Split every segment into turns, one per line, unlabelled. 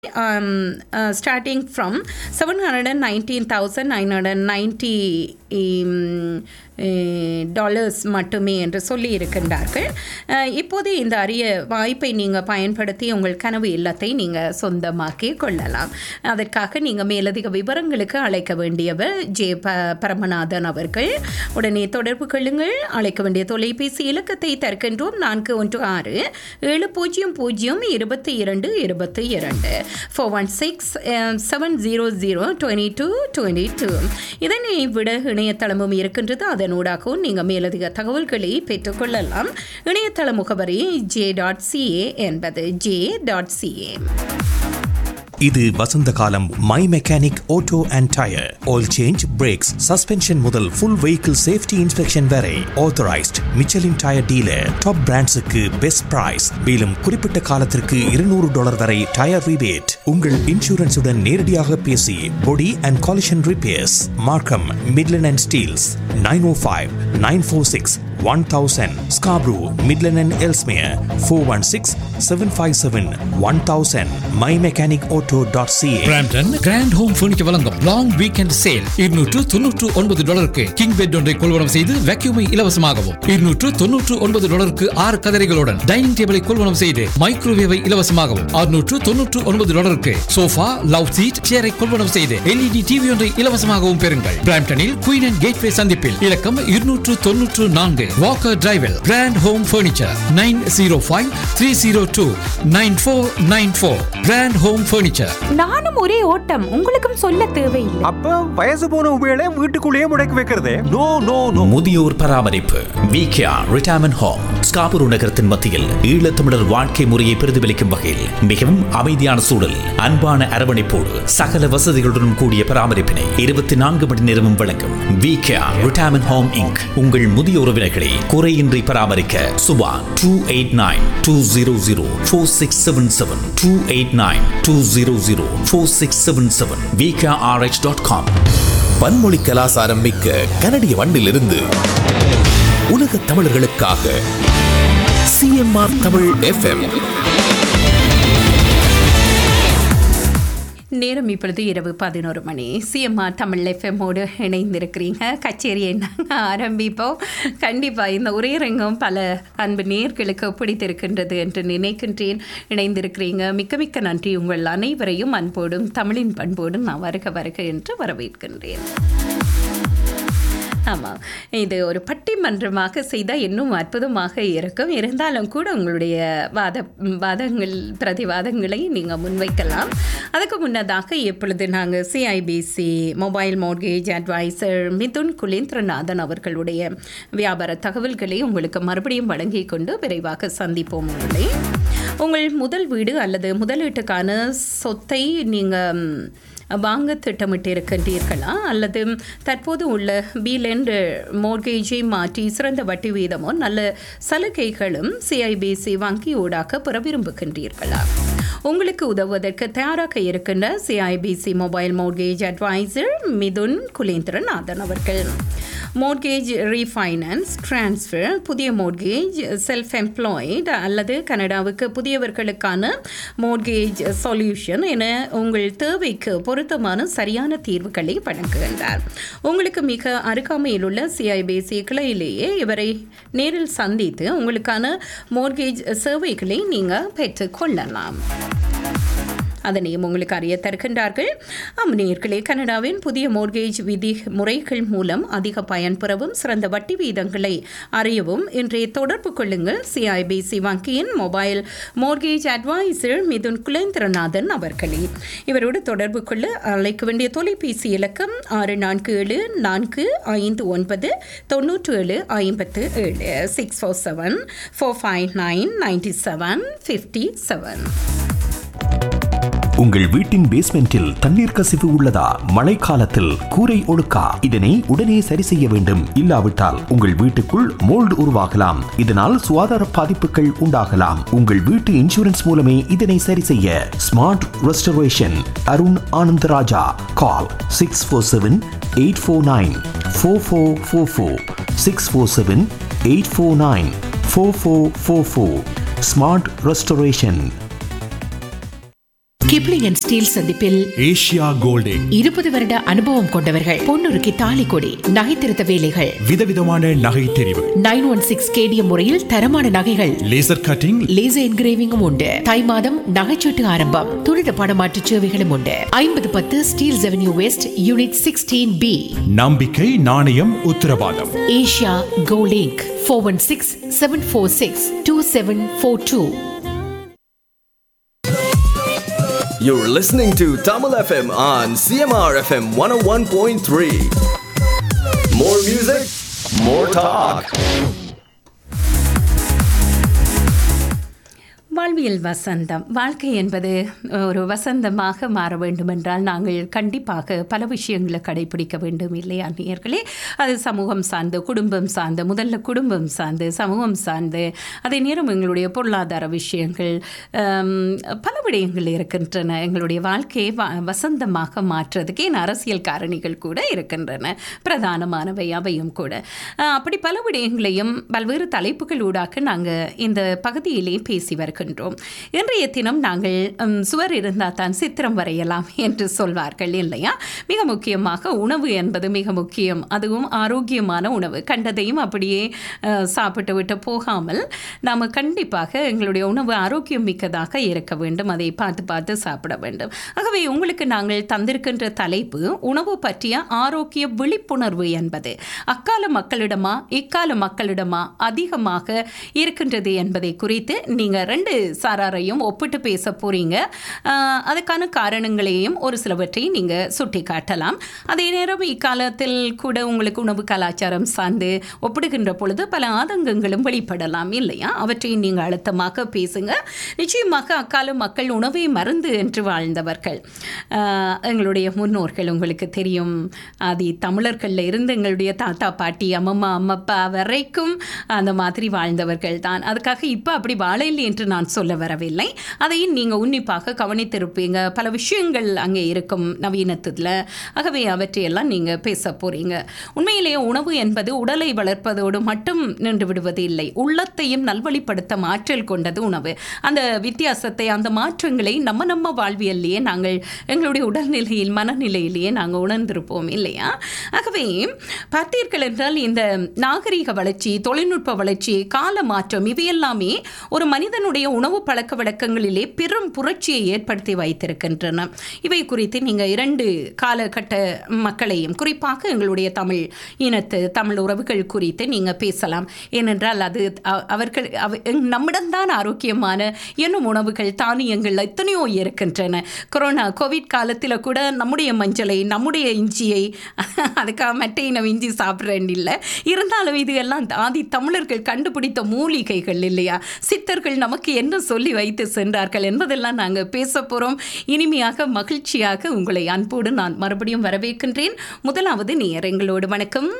um, uh, starting from 719,990 um, dollars மட்டுமே என்று சொல்லி இருக்கின்றார்கள் அஹ், இப்போது இந்த அரிய வாய்ப்பை நீங்கள் பயன்படுத்தி உங்கள் கனவு இல்லத்தை நீங்கள் சொந்தமாக்கி கொள்ளலாம் அதற்காக நீங்கள் மேலதிக விவரங்களுக்கு அழைக்க வேண்டியவர் ஜே ப பரமநாதன் அவர்கள் உடனே தொடர்பு கொள்ளுங்கள் அழைக்க வேண்டிய தொலைபேசி இலக்கத்தை தருகின்றோம் நான்கு ஒன்று ஆறு ஏழு பூஜ்ஜியம் பூஜ்ஜியம் இருபத்தி இரண்டு இருபத்தி இரண்டு four one six seven zero zero twenty two twenty two இதனை விட இணையதளமும் இருக்கின்றது அதனூடாகவும் நீங்கள் மேலதிக தகவல்களை பெற்றுக்கொள்ளலாம் இணையதள முகவரி ஜே டாட் சிஏ என்பது ஜே டாட் சிஏ
இது வசந்த காலம் my mechanic auto and tyre oil change brakes suspension முதல் ஃபுல் வெஹிக்கிள் சேஃப்டி இன்ஸ்பெக்ஷன் வரை authorised Michelin tyre dealer top பிராண்ட்ஸுக்கு பெஸ்ட் பிரைஸ் மேலும் குறிப்பிட்ட காலத்திற்கு இருநூறு டாலர் வரை டயர் ரிபேட் உங்கள் இன்சூரன்ஸுடன் நேரடியாக பேசி body and collision repairs Markham Midland and Steeles nine O five nine four six one thousand Scarborough Midland and Ellesmere four one six seven five seven one thousand my mechanic auto dot CA
Brampton grand home furniture வழங்கும் long weekend sale இருநூற்று தொன்னூற்று ஒன்பது டாலருக்கு king bed ஒன்றை கொள்வனம் செய்து வேக்யூமை இலவசமாகவும் இருநூற்று தொன்னூற்று ஒன்பது டாலருக்கு ஆறு கதரைகளுடன் டைனிங் டேபிளை கொள்வனம் செய்து மைக்ரோவேவை இலவசமாகவும் அறுநூற்று தொன்னூற்று ஒன்பது டாலருக்கு சோஃபா லவ் சீட் சேரை கொள்வனம் செய்து எல்இடி டிவி ஒன்றை இலவசமாகவும் பெறுங்கள் பிராம்டனில் குயின் அண்ட் கேட்வே சந்திப்பில் இலக்கம் இருநூற்று தொன்னூற்று நான்கு வாக்கர் டிரைவில் grand home furniture nine zero five three zero two nine four nine four grand home furniture
நானும் ஒரே ஓட்டம் உங்களுக்கும் சொல்ல தேவையில்லை
அப்ப வயசு போன உபயோக வீட்டுக்குள்ளேயே முடக்கி வைக்கிறதே நோ நோ நோ
முதியோர் பராமரிப்பு விகேஆர் ரிட்டையர்மெண்ட் ஹோம் ஸ்காபுரு நகரத்தின் மத்தியில் ஈழத்தமிழர் வாழ்க்கை முறையை பிரதிபலிக்கும் வகையில் மிகவும் அமைதியான சூழல் அன்பான அரவணைப்போடு சகல வசதிகளுடன் கூடிய பராமரிப்பினை இருபத்தி நான்கு மணி நேரமும் வழங்கும் விகேஆர் ரிட்டையர்மெண்ட் ஹோம் இங்க் உங்கள் முதிய உறவினர்களை குறையின்றி பராமரிக்க Subha two eight nine two zero zero four six seven seven two eight nine two zero zero four six seven seven VKRH dot com
பன்மொழி கலாசாரம் மிக்க கனடிய மண்ணிலிருந்து உலக தமிழர்களுக்காக சிஎம்ஆர் தமிழ் எஃப்எம்
நேரம் இப்பொழுது இரவு பதினோரு மணி சிஎம்ஆர் தமிழ் எஃப்எம்மோடு இணைந்திருக்கிறீங்க கச்சேரியை நாங்கள் ஆரம்பிப்போம் கண்டிப்பாக இந்த உரையரங்கம் பல அன்பு நேர்களுக்கு பிடித்திருக்கின்றது என்று நினைக்கின்றேன் இணைந்திருக்கிறீங்க மிக்க மிக்க நன்றி உங்கள் அனைவரையும் அன்போடும் தமிழின் பண்போடும் நான் வருக வருக என்று வரவேற்கின்றேன் ஆமாம் இது ஒரு பட்டிமன்றமாக செய்தால் இன்னும் அற்புதமாக இருக்கும் இருந்தாலும் கூட உங்களுடைய வாத வாதங்கள் பிரதிவாதங்களை நீங்கள் முன்வைக்கலாம் அதுக்கு முன்னதாக எப்பொழுது நாங்கள் CIBC mobile mortgage advisor Mithun Kulendranathan அவர்களுடைய வியாபார தகவல்களை உங்களுக்கு மறுபடியும் வழங்கி கொண்டு விரைவாக சந்திப்போம் உங்களை உங்கள் முதல் வீடு அல்லது முதலீட்டுக்கான சொத்தை நீங்கள் வாங்க திட்டமிட்டு இருக்கின்றீர்களா அல்லது தற்போது உள்ள பீலெண்ட் மோர்கேஜை மாற்றி சிறந்த வட்டி வீதமோ நல்ல சலுகைகளும் சிஐபிசி வங்கி ஊடாக பெற விரும்புகின்றீர்களா உங்களுக்கு உதவுவதற்கு தயாராக இருக்கின்ற CIBC mobile mortgage advisor Mithun Kulendranathan அவர்கள் மோர்கேஜ் ரீஃபைனான்ஸ் ட்ரான்ஸ்ஃபர் புதிய மோர்கேஜ் செல்ஃப் எம்ப்ளாய்டு அல்லது கனடாவுக்கு புதியவர்களுக்கான மோர்கேஜ் சொல்யூஷன் என உங்கள் தேவைக்கு பொருத்தமான சரியான தீர்வுகளை வழங்குகின்றார் உங்களுக்கு மிக அருகாமையில் உள்ள சிஐபிசி கிளையிலேயே இவரை நேரில் சந்தித்து உங்களுக்கான மோர்கேஜ் சேவைகளை நீங்கள் பெற்றுக்கொள்ளலாம் அதனையும் உங்களுக்கு அறிய தருகின்றார்கள் அம்னியர்களே கனடாவின் புதிய மோர்கேஜ் விதி முறைகள் மூலம் அதிக பயன் பெறவும் சிறந்த வட்டி வீதங்களை அறியவும் இன்றைய தொடர்பு கொள்ளுங்கள் சிஐபிசி வங்கியின் mobile mortgage advisor Mithun Kulendranathan அவர்களே இவரோடு தொடர்பு கொள்ள அழைக்க வேண்டிய தொலைபேசி இலக்கம் ஆறு நான்கு ஏழு நான்கு ஐந்து ஒன்பது தொண்ணூற்று ஏழு ஐம்பத்து ஏழு six four seven four five nine ninety seven fifty seven
உங்கள் வீட்டின் பேஸ்மெண்டில் தண்ணீர் கசிவு உள்ளதா மழைக்காலத்தில் கூரை ஒழுக்கா இதனை உடனே சரி செய்ய வேண்டும் இல்லாவிட்டால் உங்கள் வீட்டுக்குள் மோல்டு உருவாகலாம் இதனால் சுகாதார பாதிப்புகள் உண்டாகலாம் உங்கள் வீட்டு இன்சூரன்ஸ் மூலமே இதனை சரி செய்ய smart restoration Arun Anandaraja call six four seven eight four nine four four four four six four seven eight four nine four four four four smart restoration
Kipling ஸ்டெயின்லிங் அண்ட் ஸ்டீல் சந்திப்பில்
ஏஷியா கோல்டிங்
இருபது வருட அனுபவம் கொண்டவர்கள் பொன்னுருக்கு தாலி கொடி நகை திருத்த வேலைகள்
விதவிதமான நகை தெரிவு
நைன் ஒன் சிக்ஸ் கேடிஎம் முறையில் தரமான நகைகள்
லேசர் கட்டிங்
லேசர் என்கிரேவிங்கும் உண்டு தை மாதம் நகைச்சீட்டு ஆரம்பம் துரித படமாற்று சேவைகளும் உண்டு ஐம்பது பத்து Steeles avenue West unit sixteen B
நம்பிக்கை நாணயம் உத்தரவாதம்
ஏஷியா கோலிங்க் four one six seven four six two seven four two
You're listening to Tamil FM on CMR FM 101.3. More music, more talk.
வாழ்வியல் வசந்தம் வாழ்க்கை என்பது ஒரு வசந்தமாக மாற வேண்டுமென்றால் நாங்கள் கண்டிப்பாக பல விஷயங்களை கடைபிடிக்க வேண்டும் இல்லையா நேயர்களே அது சமூகம் சார்ந்து குடும்பம் சார்ந்து முதல்ல குடும்பம் சார்ந்து சமூகம் சார்ந்து அதே நேரம் எங்களுடைய பொருளாதார விஷயங்கள் ஆம், பல விடயங்கள் இருக்கின்றன எங்களுடைய வாழ்க்கையை வ வசந்தமாக மாற்றுறதுக்கு ஏன் அரசியல் காரணிகள் கூட இருக்கின்றன பிரதானமானவை அவையும் கூட அஹ், அப்படி பல விடயங்களையும் பல்வேறு தலைப்புகள் ஊடாக நாங்கள் இந்த பகுதியிலே பேசி வருகின்றோம் இன்றைய தினம் நாங்கள் ம், சுவர் இருந்தால் தான் சித்திரம் வரையலாம் என்று சொல்வார்கள் இல்லையா மிக முக்கியமாக உணவு என்பது மிக முக்கியம் அதுவும் ஆரோக்கியமான உணவு கண்டதையும் அப்படியே அஹ், சாப்பிட்டு விட்டு போகாமல் நாம் கண்டிப்பாக எங்களுடைய உணவு ஆரோக்கியம் மிக்கதாக இருக்க வேண்டும் அதை பார்த்து பார்த்து சாப்பிட வேண்டும் ஆகவே உங்களுக்கு நாங்கள் தந்திருக்கின்ற தலைப்பு உணவு பற்றிய ஆரோக்கிய விழிப்புணர்வு என்பது அக்கால மக்களிடமா இக்கால மக்களிடமா அதிகமாக இருக்கின்றது என்பதை குறித்து நீங்கள் ரெண்டு சாராரையும் ஒப்பிட்டு பேச போறீங்க ஆஹ், அதுக்கான காரணங்களையும் ஒரு சிலவற்றை நீங்கள் சுட்டி காட்டலாம் அதே நேரம் இக்காலத்தில் கூட உங்களுக்கு உணவு கலாச்சாரம் சார்ந்து ஒப்பிடுகின்ற பொழுது பல ஆதங்கங்களும் வெளிப்படலாம் இல்லையா அவற்றை நீங்கள் அழுத்தமாக பேசுங்க நிச்சயமாக அக்கால மக்கள் உணவை மருந்து என்று வாழ்ந்தவர்கள் ஆஹ், எங்களுடைய முன்னோர்கள் உங்களுக்கு தெரியும் ஆதி தமிழர்களில் இருந்து எங்களுடைய தாத்தா பாட்டி அம்மம்மா அம்மப்பா வரைக்கும் அந்த மாதிரி வாழ்ந்தவர்கள் தான் அதுக்காக இப்போ அப்படி வாழையில் என்று நான் சொல்ல வரவில்லை அதையும் நீங்கள் உன்னிப்பாக கவனித்திருப்பீங்க பல விஷயங்கள் அங்கே இருக்கும் நவீனத்தில் ஆகவே அவற்றையெல்லாம் நீங்கள் பேச போகிறீங்க உண்மையிலேயே உணவு என்பது உடலை வளர்ப்பதோடு மட்டும் நின்று விடுவது இல்லை உள்ளத்தையும் நல்வழிப்படுத்தும் ஆற்றல் கொண்டது உணவு அந்த வித்தியாசத்தை அந்த மாற்றங்களை நம்ம நம்ம வாழ்வியல்லையே நாங்கள் எங்களுடைய உடல்நிலையில் மனநிலையிலேயே நாங்கள் உணர்ந்திருப்போம் இல்லையா ஆகவே பார்த்தீர்கள் என்றால் இந்த நாகரிக வளர்ச்சி தொழில்நுட்ப வளர்ச்சி கால மாற்றம் இவையெல்லாமே ஒரு மனிதனுடைய உணவு பழக்க வழக்கங்களிலே பெரும் புரட்சியை ஏற்படுத்தி வைத்திருக்கின்றன இவை குறித்து நீங்கள் இரண்டு காலகட்ட மக்களையும் குறிப்பாக எங்களுடைய தமிழ் இனத்து தமிழ் உறவுகள் குறித்து நீங்கள் பேசலாம் ஏனென்றால் அது அ- அவர்கள் அவ- எங்- நம்மிடம்தான் ஆரோக்கியமான என்னும் உணவுகள் தானியங்கள் எத்தனையோ இருக்கின்றன கொரோனா கோவிட் காலத்தில் கூட நம்முடைய மஞ்சளை நம்முடைய இஞ்சியை அதுக்காக மட்டை நம்ம இஞ்சி சாப்பிட்றேன் இல்லை இருந்தாலும் இது எல்லாம் ஆதி தமிழர்கள் கண்டுபிடித்த மூலிகைகள் இல்லையா சித்தர்கள் நமக்கு என்ன சொல்லி வைத்து சென்றார்கள் என்பதெல்லாம் நாங்கள் பேச போகிறோம் இனிமையாக மகிழ்ச்சியாக உங்களை அன்போடு நான் மறுபடியும் வரவேற்கின்றேன் முதலாவது நேர் எங்களோடு வணக்கம்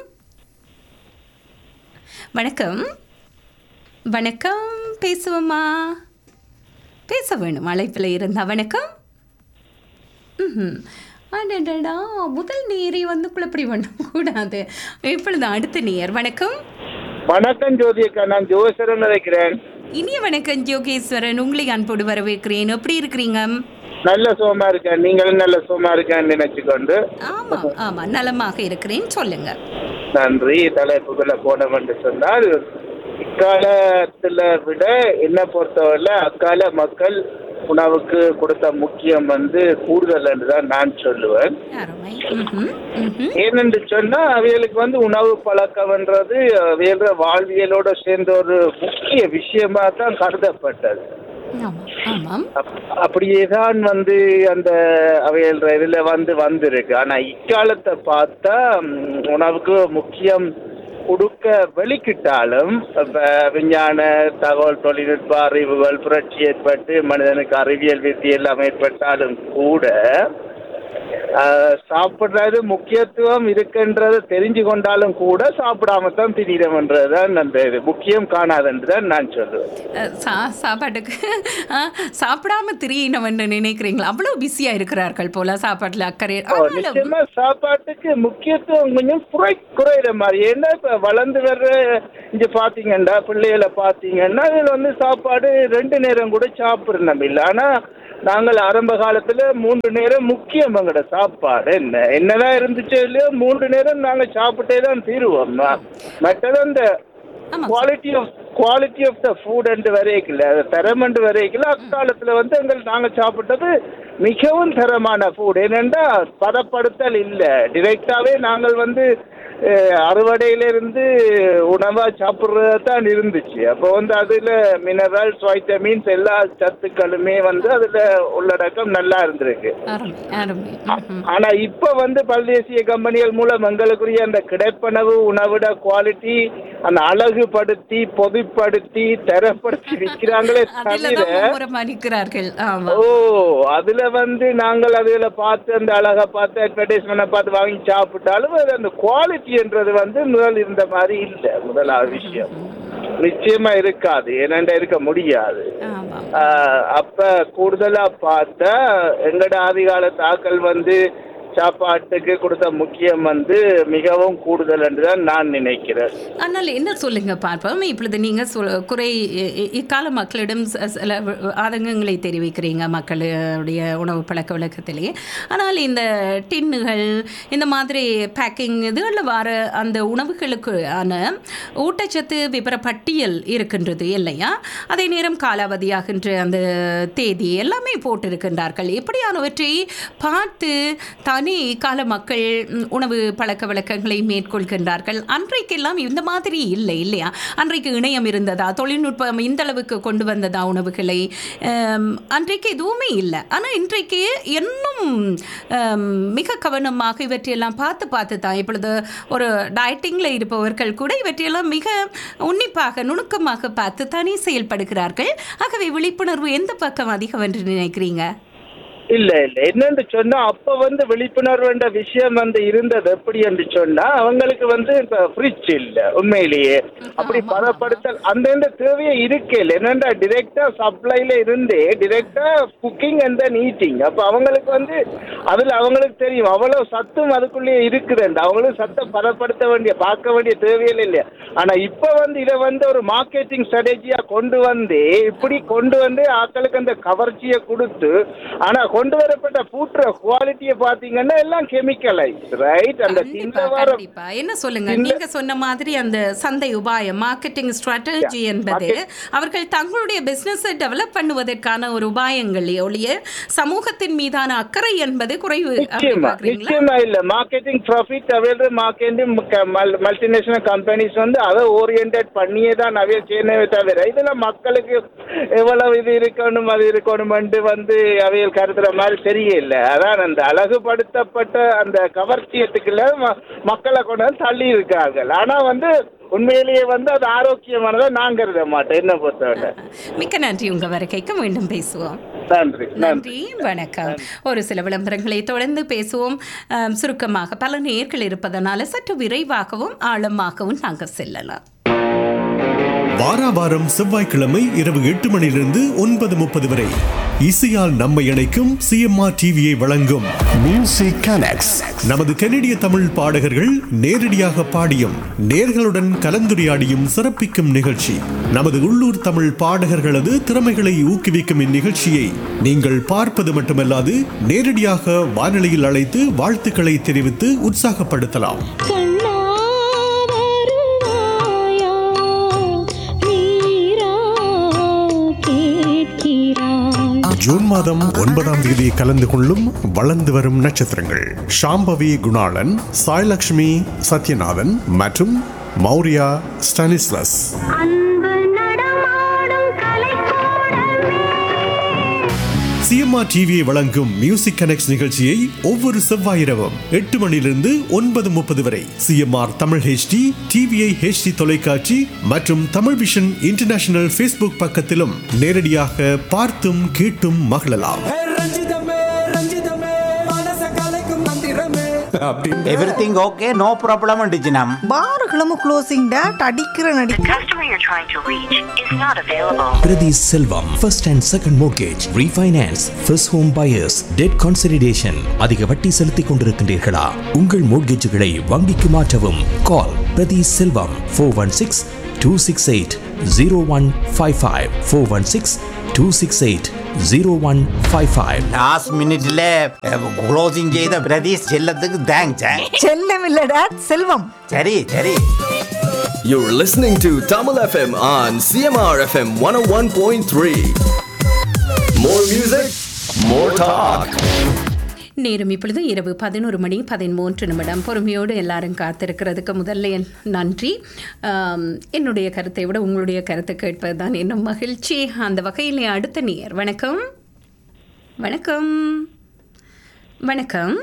வணக்கம் வணக்கம் பேசுவோமா பேச வேணும் அழைப்பில் இருந்தா வணக்கம் ம்ஹும். அடடடா முதல் நேரை வந்து குழப்படி பண்ணக்கூடாது இப்பொழுது அடுத்த நேர் வணக்கம்
வணக்கம் ஜோதி அக்கா நான் ஜோசரன் நினைக்கிறேன்
இனிய வணக்கம் ஜோகேஸ்வரன் உங்களை அன்போடு வரவேற்கிறேன் எப்படி இருக்கிறீங்க
நல்ல சுகமா இருக்கேன் நீங்களும் நல்ல சுகமா இருக்கேன்னு நினைச்சுக்கொண்டு
ஆமாம் ஆமாம் நலமாக இருக்கிறேன் சொல்லுங்க
நன்றி தலைப்புகளை போனோம் என்று சொன்னால் இக்காலத்துல விட என்ன பொறுத்தவரை அக்கால மக்கள் உணவுக்கு கொடுத்த முக்கியம் வந்து கூடுதல் என்று தான் நான் சொல்லுவேன்
அருமை ம்ஹும், ம்ஹும்.
ஏனென்று சொன்னா அவைகளுக்கு வந்து உணவு பழக்கம்ன்றது அவையோட வாழ்வியலோட சேர்ந்த ஒரு முக்கிய விஷயமா தான் கருதப்பட்டது
ஆமாம் ஆமாம்
அப்- அப்படியே தான் வந்து அந்த அவையல் இதுல வந்து வந்திருக்கு ஆனா இக்காலத்தை பார்த்தா ம், உணவுக்கு முக்கியம் கொடுக்க வெளிக்கிட்டாலும் இப்ப விஞ்ஞான தகவல் தொழில்நுட்ப அறிவுகள் புரட்சி ஏற்பட்டு மனிதனுக்கு அறிவியல் வித்தி எல்லாம் ஏற்பட்டாலும் கூட ஆஹ், சாப்பிடுறது முக்கியத்துவம் இருக்குன்றது தெரிஞ்சு கொண்டாலும் கூட சாப்பிடாம தான் திடீரம்ன்றதுதான் அந்த இது முக்கியம் காணாதுன்றதான் நான் சொல்லுவேன்
அஹ், சா சாப்பாட்டுக்கு அஹ், சாப்பிடாம திரியணும்னு நினைக்கிறீங்களா அவ்வளோ பிஸியாக இருக்கிறார்கள் போல சாப்பாட்டில் அக்கறை
ஓ,
ஆனாலும்
நிச்சயமா சாப்பாட்டுக்கு முக்கியத்துவம் கொஞ்சம் குறை குறையிற மாதிரி ஏன்னா இப்ப வளர்ந்து வர்ற இங்க பாத்தீங்கன்னா பிள்ளைகளை பாத்தீங்கன்னா இதுல வந்து சாப்பாடு ரெண்டு நேரம் கூட சாப்பிடணும் இல்லை ஆனா நாங்கள் ஆரம்ப காலத்துல மூன்று நேரம் முக்கியம் எங்களோட சாப்பாடு என்ன என்னதான் இருந்துச்சோ இல்லையோ மூன்று நேரம் நாங்க சாப்பிட்டே தான் தீருவோம் ம- மற்றது அந்த quality of quality of the food and வரைக்கல தரம் அண்டு வரைக்கல அக்காலத்துல வந்து எங்கள் நாங்க சாப்பிட்டது மிகவும் தரமான ஃபுட் ஏனென்றா பதப்படுத்தல் இல்லை டிரெக்டாவே நாங்கள் வந்து அஹ், அறுவடையிலிருந்து உணவா சாப்பிட்றது தான் இருந்துச்சு அப்போ வந்து அதுல மினரல்ஸ் வைட்டமின்ஸ் எல்லா சத்துக்களுமே வந்து அதுல உள்ளடக்கம் நல்லா இருந்திருக்கு
அருமை அருமை ம்ஹும்.
ஆனா இப்ப வந்து பல்தேசிய கம்பெனிகள் மூலம் எங்களுக்குரிய அந்த கிடைப்பனவு உணவிட குவாலிட்டி அந்த அழகுபடுத்தி பொதுப்படுத்தி தரப்படுத்தி விற்கிறாங்களே
அதுல
தவிர
தான் மும்முரமா நிற்கிறார்கள் ஆமா
ஓ அதுல வந்து நாங்கள் அதுல பார்த்து அந்த அழகை பார்த்து அட்வர்டைஸ்மெண்ட்டை பார்த்து வாங்கி சாப்பிட்டாலும் அது அந்த குவாலிட்டின்றது வந்து முதல் இருந்த மாதிரி இல்லை முதலாவது விஷயம் நிச்சயமா இருக்காது ஏனென்றா இருக்க முடியாது ஆஹ் அப்ப கூடுதலா பார்த்தா எங்கட ஆதிகால தாக்கல் வந்து சாப்பாட்டுக்கு கொடுத்த முக்கியம் வந்து மிகவும் கூடுதல் என்று தான் நான் நினைக்கிறேன்
ஆனால் என்ன சொல்லுங்க பார்ப்போம் இப்பொழுது நீங்க சொல் குறை இ- இ- இக்கால மக்களிடம் ச- சில ஆதங்கங்களை தெரிவிக்கிறீங்க மக்களுடைய உணவு பழக்க வழக்கத்திலேயே ஆனால் இந்த டின்னுகள் இந்த மாதிரி பேக்கிங் இதுகளில் வர அந்த உணவுகளுக்கு ஆன ஊட்டச்சத்து விபர பட்டியல் இருக்கின்றது இல்லையா அதே நேரம் காலாவதியாகின்ற அந்த தேதி எல்லாமே போட்டிருக்கின்றார்கள் இப்படியானவற்றை பார்த்து தானே கால மக்கள் ம், உணவு பழக்க வழக்கங்களை மேற்கொள்கின்றார்கள் அன்றைக்கெல்லாம் இந்த மாதிரி இல்லை இல்லையா அன்றைக்கு இணையம் இருந்ததா தொழில்நுட்பம் இந்த அளவுக்கு கொண்டு வந்ததா உணவுகளை ஆம், அன்றைக்கு எதுவுமே இல்லை ஆனால் இன்றைக்கு இன்னும் ஆம், மிக கவனமாக இவற்றையெல்லாம் பார்த்து பார்த்து தான் இப்பொழுது ஒரு டயட்டிங்கில் இருப்பவர்கள் கூட இவற்றையெல்லாம் மிக உன்னிப்பாக நுணுக்கமாக பார்த்து தானே செயல்படுகிறார்கள் ஆகவே விழிப்புணர்வு எந்த பக்கம் அதிகம் என்று நினைக்கிறீங்க
இல்ல இல்ல என்னன்னு சொன்னா அப்ப வந்து விழிப்புணர்வு என்ற விஷயம் வந்து இருந்தது எப்படி என்று சொன்னா அவங்களுக்கு வந்து இப்ப ஃப்ரிட்ஜ் இல்ல உண்மையிலேயே அப்படி பதப்படுத்தல் அந்த தேவையே இருக்கே இல்லை என்னண்டா டிரெக்டா சப்ளைல இருந்தே டிரெக்டா குக்கிங் அண்ட் தென் ஈட்டிங் அப்ப அவங்களுக்கு வந்து அதுல அவங்களுக்கு தெரியும் அவ்வளவு சத்தும் அதுக்குள்ளேயே இருக்குதுண்டு அவங்களும் சத்தை பதப்படுத்த வேண்டிய பார்க்க வேண்டிய தேவையில்லை இல்லையா ஆனா இப்ப வந்து இதை வந்து ஒரு மார்க்கெட்டிங் ஸ்ட்ராட்டஜியா கொண்டு வந்து இப்படி கொண்டு வந்து ஆட்களுக்கு அந்த கவர்ச்சியை கொடுத்து ஆனா கொண்டு வரப்பட்ட பூட்டுற குவாலிட்டியை பாத்தீங்கன்னா எல்லாம் கெமிக்கலைஸ் ரைட் அந்த தின்ன வர
கண்டிப்பா என்ன சொல்லுங்க நீங்க சொன்ன மாதிரி அந்த சந்தை உபாயம் மார்க்கெட்டிங் ஸ்ட்ராட்டஜி என்பது அவர்கள் தங்களுடைய பிசினஸ் டெவலப் பண்ணுவதற்கான ஒரு உபாயங்கள் ஒழிய சமூகத்தின் மீதான அக்கறை என்பது குறைவு அப்படி
நிச்சயமா
பார்க்கறீங்களா?
நிச்சயமா இல்ல மார்க்கெட்டிங் ப்ராஃபிட் அவையில மார்க்கெட்டிங் மல்டிநேஷனல் கம்பெனிஸ் வந்து அதை ஓரியன்ட் பண்ணியே தான் அவைய செய்யவே தவிர இதுல மக்களுக்கு எவ்வளவு இது இருக்கணும் அது இருக்கணும்னு வந்து அவையில் கருதுற மாதிரி தெரியல அதான் அந்த அழகுபடுத்தப்பட்ட அந்த கவர்ச்சியத்துக்குள்ள ம- மக்களை கொண்டு வந்து தள்ளி இருக்கார்கள் ஆனா வந்து உண்மையிலேயே வந்து அது ஆரோக்கியமானதை நான் கருத மாட்டேன் என்ன பொறுத்தவரை
மிக்க நன்றி உங்க வருகைக்கு மீண்டும் பேசுவோம்
நன்றி நன்றி
நன்றி வணக்கம் ஒரு சில விளம்பரங்களை தொடர்ந்து பேசுவோம் அம், சுருக்கமாக பல நேர்கள் இருப்பதனால சற்று விரைவாகவும் ஆழமாகவும் நாங்கள் செல்லலாம்
வாரா வாரம் செவ்வாய்க்கிழமை இரவு எட்டு மணியிலிருந்து ஒன்பது முப்பது வரை இசையால் நம்மை இணைக்கும் சிஎம்ஆர் டிவியை வழங்கும் மியூசிக் கனெக்ட்ஸ் நமது கனடிய தமிழ் பாடகர்கள் நேரடியாக பாடியும் நேர்களுடன் கலந்துரையாடியும் சிறப்பிக்கும் நிகழ்ச்சி நமது உள்ளூர் தமிழ் பாடகர்களது திறமைகளை ஊக்குவிக்கும் இந்நிகழ்ச்சியை நீங்கள் பார்ப்பது மட்டுமல்லாது நேரடியாக வானொலியில் அழைத்து வாழ்த்துக்களை தெரிவித்து உற்சாகப்படுத்தலாம் ஜூன் மாதம் ஒன்பதாம் தேதி கலந்து கொள்ளும் வளர்ந்து வரும் நட்சத்திரங்கள் ஷாம்பவி குணாளன் சாய்லக்ஷ்மி சத்யநாதன் மற்றும் மௌரியா ஸ்டானிஸ்லஸ் சிஎம்ஆர் டிவியை வழங்கும் மியூசிக் கனெக்ட் நிகழ்ச்சியை ஒவ்வொரு செவ்வாய் இரவும் எட்டு மணியிலிருந்து ஒன்பது முப்பது வரை CMR Tamil HD TVI HD தொலைக்காட்சி மற்றும் தமிழ் விஷன் இன்டர்நேஷனல் ஃபேஸ்புக் பக்கத்திலும் நேரடியாக பார்த்தும் கேட்டும் மகிழலாம்
எவ்ரிதிங் ஓகே நோ ப்ராப்ளம் டிஜினம்
பாருகளும் க்ளோசிங் டேட் அடிக்கிற நடி
Priti Selvam, first and second mortgage, refinance, first home buyers, debt consolidation. அதிக வட்டி செலுத்திக் கொண்டிருக்கின்றீர்களா உங்கள் மோட்கேஜுகளை வங்கிக்கு மாற்றவும் call Prathi Selvam four one six two six eight zero one five five four one six two six eight zero one five five
last மினிட்ல closing செய்த பிரதீஷ் செல்லத்துக்கு thanks
செல்லம் இல்ல டேட் செல்வம்
சரி சரி
You're listening to Tamil FM on CMR FM 101.3. More music, more talk.
நேரம் இப்பொழுது இரவு பதினோரு மணி பதிமூன்று நிமிடம் பொறுமையோடு எல்லாரும் காத்திருக்கிறதுக்கு முதல்ல என் நன்றி ஆம், என்னுடைய கருத்தை விட உங்களுடைய கருத்தை கேட்பது தான் இன்னும் மகிழ்ச்சி அந்த வகையில் அடுத்த நேர் வணக்கம் வணக்கம் வணக்கம்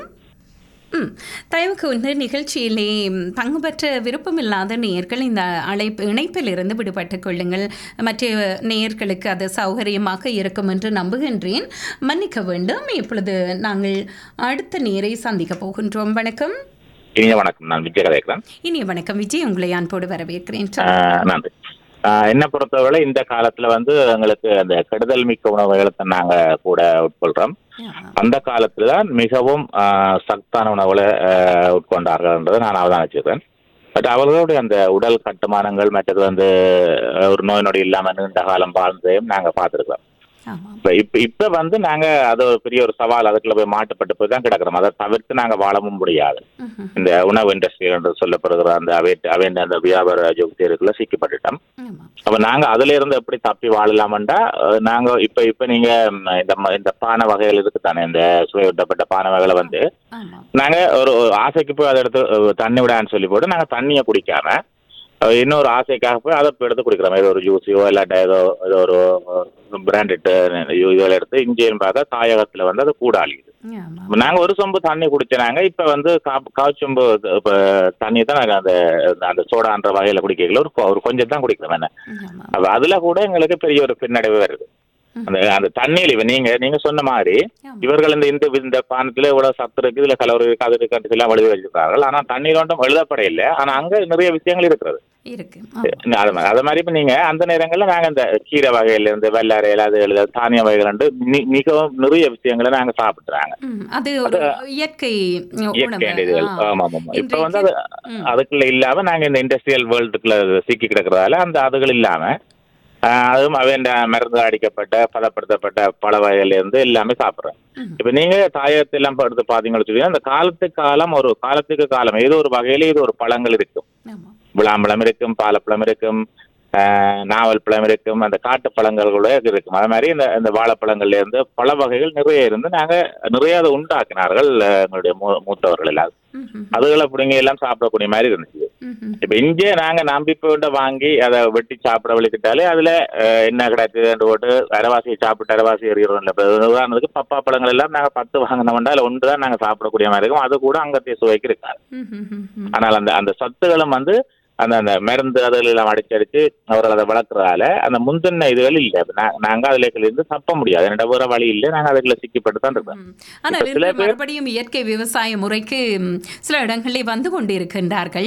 ம் தயவுக்கு வந்து நிகழ்ச்சியிலே ம், பங்கு பெற்ற விருப்பமில்லாத நேயர்கள் இந்த அழைப்பு இணைப்பில் இருந்து விடுபட்டுக் கொள்ளுங்கள் மற்ற நேயர்களுக்கு அது சௌகரியமாக இருக்கும் என்று நம்புகின்றேன் மன்னிக்க வேண்டும் இப்பொழுது நாங்கள் அடுத்த நேரை சந்திக்க போகின்றோம் வணக்கம்
இனிய வணக்கம் நான் விஜய் கதைக்கிறேன்
இனிய வணக்கம் விஜய் உங்களை அன்போடு வரவேற்கிறேன்
ஆஹ் நன்றி ஆஹ் என்னை பொறுத்தவரை இந்த காலத்துல வந்து எங்களுக்கு அந்த கெடுதல் மிக்க உணவுகளை நாங்க கூட உட்கொள்றோம் அந்த காலத்துல தான் மிகவும் ஆஹ் சத்தான உணவுகளை ஆஹ் உட்கொண்டார்கள்ன்றதை நான் அவதானிச்சிருக்கேன் பட் அவர்களுடைய அந்த உடல் கட்டுமானங்கள் மற்றது வந்து ஆஹ் ஒரு நோய் நொடி இல்லாம நீண்ட காலம் வாழ்ந்ததையும் நாங்க பார்த்துருக்கோம் இப்ப இப்ப இப்ப வந்து நாங்க அது ஒரு பெரிய ஒரு சவால் அதுக்குள்ள போய் மாட்டுப்பட்டு போய் தான் கிடக்குறோம் அதை தவிர்த்து நாங்க வாழவும் முடியாது இந்த உணவு இண்டஸ்ட்ரி என்று சொல்லப்படுகிற அந்த அவை அவை அந்த வியாபார ஜோக்தியருக்குள்ள சிக்கப்பட்டுட்டோம் அப்ப நாங்க அதுல இருந்து எப்படி தப்பி வாழலாம்டா அஹ், நாங்க இப்ப இப்ப நீங்க ம், இந்த ம- இந்த பானை வகைகள் இருக்கு தானே இந்த சுவையூட்டப்பட்ட பானை வகைகளை வந்து நாங்க ஒரு ஒரு ஆசைக்கு போய் அதை எடுத்து அஹ், தண்ணி விடான்னு சொல்லி போட்டு நாங்க தண்ணியை குடிக்காம அஹ், இன்னொரு ஆசைக்காக போய் அதை போய் எடுத்து குடிக்கிறோம் ஏதோ ஒரு ஜூஸையோ இல்லாட்டா ஏதோ ஏதோ ஒரு பிராண்டட் இதுல எடுத்து இங்கேயும் பார்த்தா தாயகத்துல வந்து அது கூட அழியுது நாங்க ஒரு சொம்பு தண்ணி குடிச்சனாங்க இப்ப வந்து கா- கால் சொம்பு இப்ப தண்ணி தான் நாங்க அந்த அந்த சோடான்ற வகையில குடிக்கல ஒரு கொ- ஒரு கொஞ்சம் தான் குடிக்கிறோம் என்ன அப்ப அதுல கூட எங்களுக்கு பெரிய ஒரு பின்னடைவு வருது அந்த அந்த தண்ணியில் இப்ப நீங்க நீங்க சொன்ன மாதிரி இவர்கள் இந்த இந்த இந்த பானத்துல இவ்வளவு சத்து இருக்கு இதுல கலோரி இருக்கு அது இருக்கு எல்லாம் எழுதி வச்சிருக்கார்கள் ஆனா தண்ணீர் ஒன்றும் எழுதப்பட இல்லை ஆனா அங்க நிறைய விஷயங்கள் இருக்கிறது
இருக்கு
அது மாதிரி அது மாதிரி இப்ப நீங்க அந்த நேரங்கள்ல நாங்க இந்த கீரை வகையில இருந்து வெள்ளாரையில அது எழுத தானிய வகைகள் இருந்து மி- மிகவும் நிறைய விஷயங்களை நாங்க சாப்பிட்டுறாங்க
ம், அது ஒரு இயற்கை
இயற்கை
உணவு
இதுகள்
ஆ.
ஆமா ஆமா இப்ப வந்து அது அதுக்குள்ள இல்லாம நாங்க இந்த இண்டஸ்ட்ரியல் வேர்ல்டுக்குள்ள சிக்கி கிடக்குறதால அந்த அதுகள் இல்லாம ஆஹ், அதுவும் அவன் மருந்து அடிக்கப்பட்ட பதப்படுத்தப்பட்ட பல வகையில இருந்து எல்லாமே சாப்பிடுறேன் இப்ப நீங்க தாயத்தை எல்லாம் எடுத்து பாத்தீங்கன்னு வச்சுக்கோங்க அந்த காலத்துக்கு காலம் ஒரு காலத்துக்கு காலம் ஏதோ ஒரு வகையில இது ஒரு பழங்கள் இருக்கும் விளாம்பழம் இருக்கும் பாலப்பழம் இருக்கும் ஆஹ், நாவல் பழம் இருக்கும் அந்த காட்டு பழங்கள் கூட இருக்கும் அது மாதிரி இந்த இந்த வாழைப்பழங்கள்ல இருந்து பல வகைகள் நிறைய இருந்து நாங்க நிறைய அதை உண்டாக்கினார்கள் அஹ், எங்களுடைய மூ- மூத்தவர்கள் எல்லாம் அதுகளை பிடிங்க எல்லாம் சாப்பிடக்கூடிய மாதிரி இருந்துச்சு இப்ப இங்கே நாங்க நம்பி போட்டு வாங்கி அதை வெட்டி சாப்பிட வலிக்கிட்டாலே அதுல அஹ், என்ன கிடைக்குதுன்னு போட்டு அரைவாசியை சாப்பிட்டு அரைவாசி எறிகிறோம் இல்லை இப்ப உதாரணத்துக்கு பப்பா பழங்கள் எல்லாம் நாங்க பத்து வாங்கினோம்னா அதுல ஒன்று தான் நாங்க சாப்பிடக்கூடிய மாதிரி இருக்கும் அது கூட அங்கத்திய சுவைக்கு இருக்காது ஆனால் அந்த அந்த சத்துகளும் வந்து அந்த அந்த மருந்து அதில் எல்லாம் அடிச்சு அடிச்சு அவர்கள் அதை வளர்க்குறதால அந்த முந்தின இதுகள் இல்லை இப்ப நா- நாங்க அதுல இருந்து தப்ப முடியாது என்னோட வேற வழி இல்லை நாங்க அதுக்குள்ள சிக்கிப்பட்டு தான் இருக்கோம்
ஆனால்
இப்ப சில
இன்று மறுபடியும் இயற்கை விவசாய முறைக்கு ம், சில இடங்களில் வந்து கொண்டிருக்கின்றார்கள்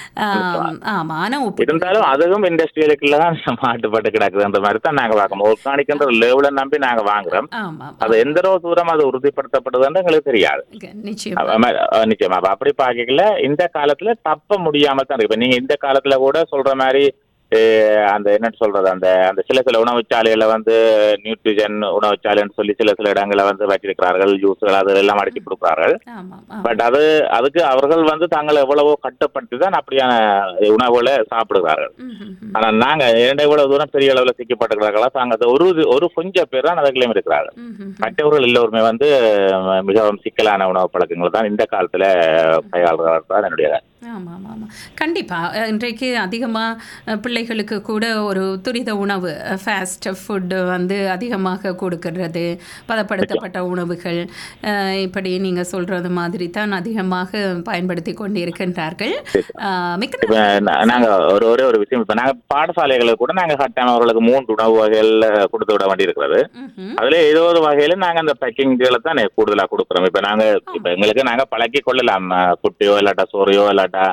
ஆம், ஆமா ஆனால் ஒப்பு
இருந்தாலும் அதுவும் இண்டஸ்ட்ரியலுக்குள்ள தான் மாட்டுப்பட்டு கிடக்குதுன்ற மாதிரி தான் நாங்க பார்க்கணும் ஆர்கானிக்ன்ற லெவலை நம்பி நாங்க வாங்குறோம்
ஆமா
அது எந்த அளவு தூரம் அது உறுதிப்படுத்தப்படுதுன்னு எங்களுக்கு தெரியாது
நிச்சயம்
அவ- அவ- அவ நிச்சயமா அப்ப அப்படி பார்க்கல இந்த காலத்துல தப்ப முடியாம தான் இருக்கு இப்ப நீங்க இந்த காலத்துல கூட சொல்ற மாதிரி அஹ், அந்த என்ன சொல்றது அந்த அந்த சில சில உணவுச்சாலைகளை வந்து நியூட்ரிஜன் உணவுச்சாலைன்னு சொல்லி சில சில இடங்களை வந்து வச்சிருக்கிறார்கள் ஜூஸ்கள் அது எல்லாம் அடிச்சு கொடுக்குறார்கள் பட் அது அதுக்கு அவர்கள் வந்து தாங்கள் எவ்வளவோ கட்டுப்படுத்தி தான் அப்படியான உணவுகளை சாப்பிடுகிறார்கள் ஆனா நாங்க இரண்டு இவ்வளவு தூரம் பெரிய அளவுல சிக்கப்பட்டிருக்கிறார்களா தாங்க அது ஒரு ஒரு கொஞ்சம் பேர் தான் அதுக்குள்ளேயும் இருக்கிறார்கள் மற்றவர்கள் எல்லோருமே வந்து அஹ், மிகவும் சிக்கலான உணவு பழக்கங்கள் தான் இந்த காலத்துல கையாளுகிறார்கள் தான் என்னுடைய
ஆமாம் ஆமாம் ஆமாம் கண்டிப்பாக இன்றைக்கு அதிகமாக பிள்ளைகளுக்கு கூட ஒரு துரித உணவு ஃபாஸ்ட் ஃபுட்டு வந்து அதிகமாக கொடுக்கறது பதப்படுத்தப்பட்ட உணவுகள் அஹ், இப்படி நீங்கள் சொல்கிறது மாதிரி தான் அதிகமாக பயன்படுத்தி கொண்டு இருக்கின்றார்கள் அஹ், மிக்க
இப்ப நா- நாங்க ஒரு ஒரே ஒரு விஷயம் இப்ப நாங்க பாடசாலைகளை கூட நாங்க கட்டாயம் அவர்களுக்கு மூன்று உணவு வகைகள்ல கொடுத்து விட வேண்டி இருக்கிறது அதுல ஏதோ ஒரு வகையில நாங்க அந்த பேக்கிங்களை தான் கூடுதலா கொடுக்குறோம் இப்ப நாங்க இப்ப எங்களுக்கு நாங்க பழக்கி கொள்ளலாம் அஹ், புட்டியோ இல்லாட்டா சோறையோ இல்லாட்டா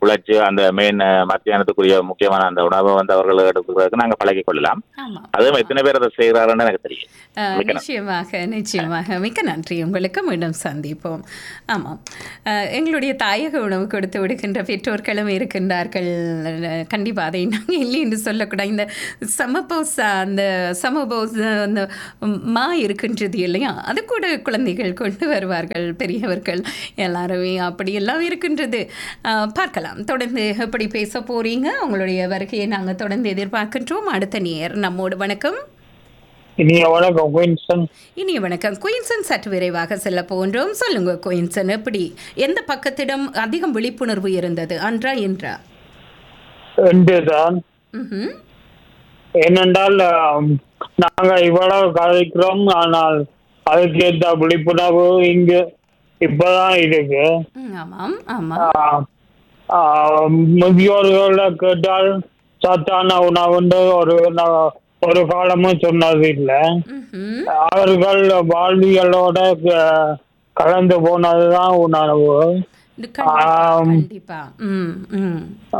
குழைச்சு அந்த மெயின் மத்தியானத்துக்குரிய முக்கியமான அந்த உணவை வந்து அவர்கள் எடுக்கிறதுக்கு நாங்கள் பழகிக் கொள்ளலாம் அதுவும் எத்தனை பேர் அதை செய்கிறாருன்னு எனக்கு தெரியும்
அஹ்,
மிக்க நன்றி.
நிச்சயமாக நிச்சயமாக மிக்க நன்றி உங்களுக்கு மீண்டும் சந்திப்போம் ஆமாம் அஹ், எங்களுடைய தாயக உணவு கொடுத்து விடுகின்ற பெற்றோர்களும் இருக்கின்றார்கள் அஹ், கண்டிப்பாக அதை நாங்கள் இல்லை என்று சொல்லக்கூடாது இந்த சமபோஸ் அந்த சமபோஸ் அந்த மா இருக்கின்றது இல்லையா அது கூட குழந்தைகள் கொண்டு வருவார்கள் பெரியவர்கள் எல்லாருமே அப்படியெல்லாம் இருக்கின்றது அஹ், பார்க்கலாம் தொடர்ந்து எப்படி பேச போறீங்க உங்களுடைய வருகையை நாங்கள் தொடர்ந்து எதிர்பார்க்கின்றோம் அடுத்த நேர் நம்மோடு வணக்கம்
இனிய வணக்கம் குயின்சன்
இனிய வணக்கம் குயின்சன் சற்று விரைவாக செல்ல போன்றோம் சொல்லுங்க குயின்சன் எப்படி எந்த பக்கத்திடம் அதிகம் விழிப்புணர்வு இருந்தது அன்றா என்றா
என்றுதான்
ம்ஹும்.
ஏனென்றால் ஆம், நாங்க இவ்வளவு கதைக்கிறோம் ஆனால் அதுக்கேற்ற விழிப்புணர்வு இங்கு இப்பதான் இருக்கு
ம், ஆமாம் ஆமாம்
ஆ, ஆ, முதியோர்களை கேட்டால் சத்தான உணவுண்டு ஒரு ந- ஒரு காலமும் சொன்னது இல்லை அவர்கள் வாழ்வியலோட க- கலந்து போனதுதான் உணவு
இது கண்டிப்பா,
ஆம்.
கண்டிப்பா ம் ம்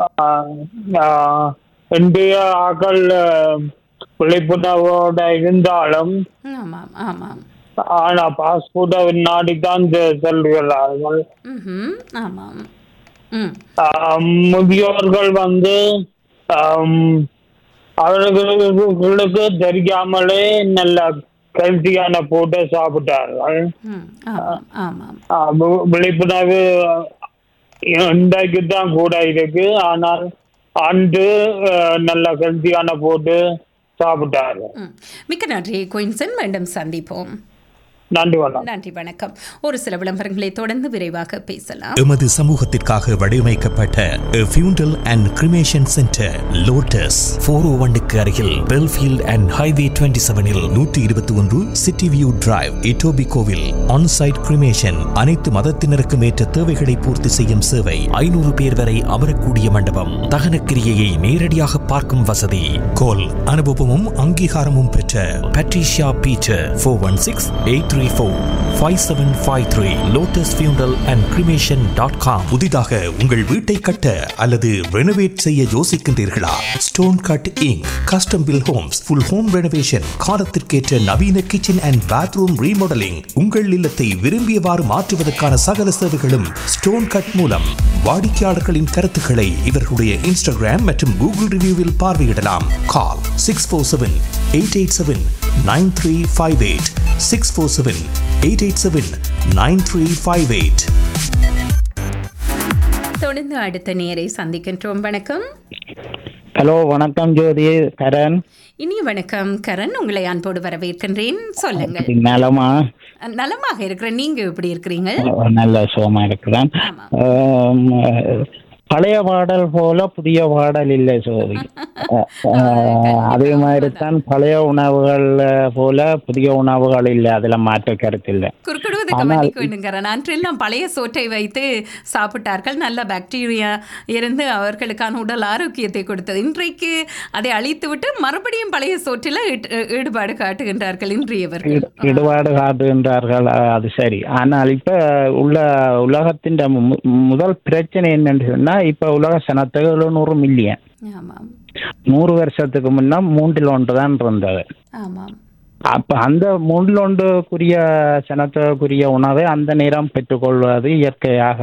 இந்திய ஆக்கள் அஹ், விழிப்புணர்வோட இருந்தாலும்
ஆமாம் ஆமாம்
ஆனா பாஸ்போர்ட்டை நாடித்தான் செ- செல்கிறார்கள்
ம்ஹும். ஆமாம் ம்
ஆம், முதியோர்கள் வந்து ஆம், அவர்களுக்கு தெரியாமலே நல்ல கல்வியான போட்டு சாப்பிட்டார்கள்
ம் ஆமாம் ஆமாம்
ஆ, வி- விழிப்புணர்வு இன்றைக்கு தான் கூட இருக்கு ஆனால் அன்று அஹ், நல்ல கல்வியான போட்டு சாப்பிட்டார்கள்
ம். மிக்க நன்றி குயின்சன் மீண்டும் சந்திப்போம்
நன்றி வணக்கம்
நன்றி வணக்கம் ஒரு சில விளம்பரங்களை தொடர்ந்து விரைவாக பேசலாம்
எமது சமூகத்திற்காக வடிவமைக்கப்பட்ட funeral and cremation centre lotus four O ஒன்னுக்கு அருகில் பெல்ஃபீல்ட் அண்ட் ஹைவே டுவெண்ட்டி செவனில் நூற்றி இருபத்தி ஒன்று சிட்டி வியூ டிரைவ் இட்டோபி கோவில் ஆன்சைட் கிரிமேஷன் அனைத்து மதத்தினருக்கும் ஏற்ற தேவைகளை பூர்த்தி செய்யும் சேவை ஐநூறு பேர் வரை அமரக்கூடிய மண்டபம் தகன கிரியையை நேரடியாக பார்க்கும் வசதி கோல் அனுபவமும் அங்கீகாரமும் பெற்ற Patricia Peter four one six eight three four five seven five three lotus funeral and cremation dot com புதிதாக உங்கள் வீட்டை கட்ட அல்லது ரெனோவேட் செய்ய யோசிக்கின்றீர்களா stone cut inc custom build homes full home renovation காலத்திற்கேற்ற நவீன கிச்சன் அண்ட் பாத்ரூம் ரீமாடலிங் உங்கள் இல்லத்தை விரும்பியவாறு மாற்றுவதற்கான சகல சேவைகளும் ஸ்டோன் கட் மூலம் வாடிக்கையாளர்களின் கருத்துக்களை இவர்களுடைய இன்ஸ்டாகிராம் மற்றும் கூகுள் ரிவ்யூவில் பார்வையிடலாம் call six four seven eight eight seven nine three five eight six four seven eight eight seven nine three five eight
தொடர்ந்து அடுத்த நேரை சந்திக்கின்றோம் வணக்கம்
ஹலோ வணக்கம் ஜோதி கரண்
இனிய வணக்கம் கரண் உங்களை அன்போடு வரவேற்கின்றேன் சொல்லுங்கள்
நலமா
நலமாக இருக்கிறேன் நீங்க எப்படி இருக்கிறீங்க
நல்ல சுகமா இருக்கிறேன் ஆம், பழைய பாடல் போல புதிய பாடல் இல்லை ஜோதி அஹ், அதே மாதிரி தான் பழைய உணவுகள் போல புதிய உணவுகள் இல்லை அதுல மாற்று கருத்து இல்லை
குறுக்கிடுவதற்கு
ஆனால்
மன்னிக்க வேண்டுங்கிறேன் அன்றெல்லாம் பழைய சோற்றை வைத்து சாப்பிட்டார்கள் நல்ல பாக்டீரியா இருந்து அவர்களுக்கான உடல் ஆரோக்கியத்தை கொடுத்தது இன்றைக்கு அதை அழித்துவிட்டு மறுபடியும் பழைய சோற்றில் ஈடு- ஈடுபாடு காட்டுகின்றார்கள் இன்றையவர்கள்
ஈடு- ஈடுபாடு காட்டுகின்றார்கள் அஹ், அது சரி ஆனால் இப்ப உள்ள உலகத்தின் மு- முதல் பிரச்சனை என்னன்னு சொன்னா இப்ப உலக சனத்தொகை எழுநூறு மில்லியன்
ஆமாம்
நூறு வருஷத்துக்கு முன்ன மூன்றில் ஒன்று தான் இருந்தது
ஆமாம்
அப்ப அந்த மூன்றில் ஒன்றுக்குரிய சனத்துக்குரிய உணவை அந்த நேரம் பெற்றுக்கொள்வது இயற்கையாக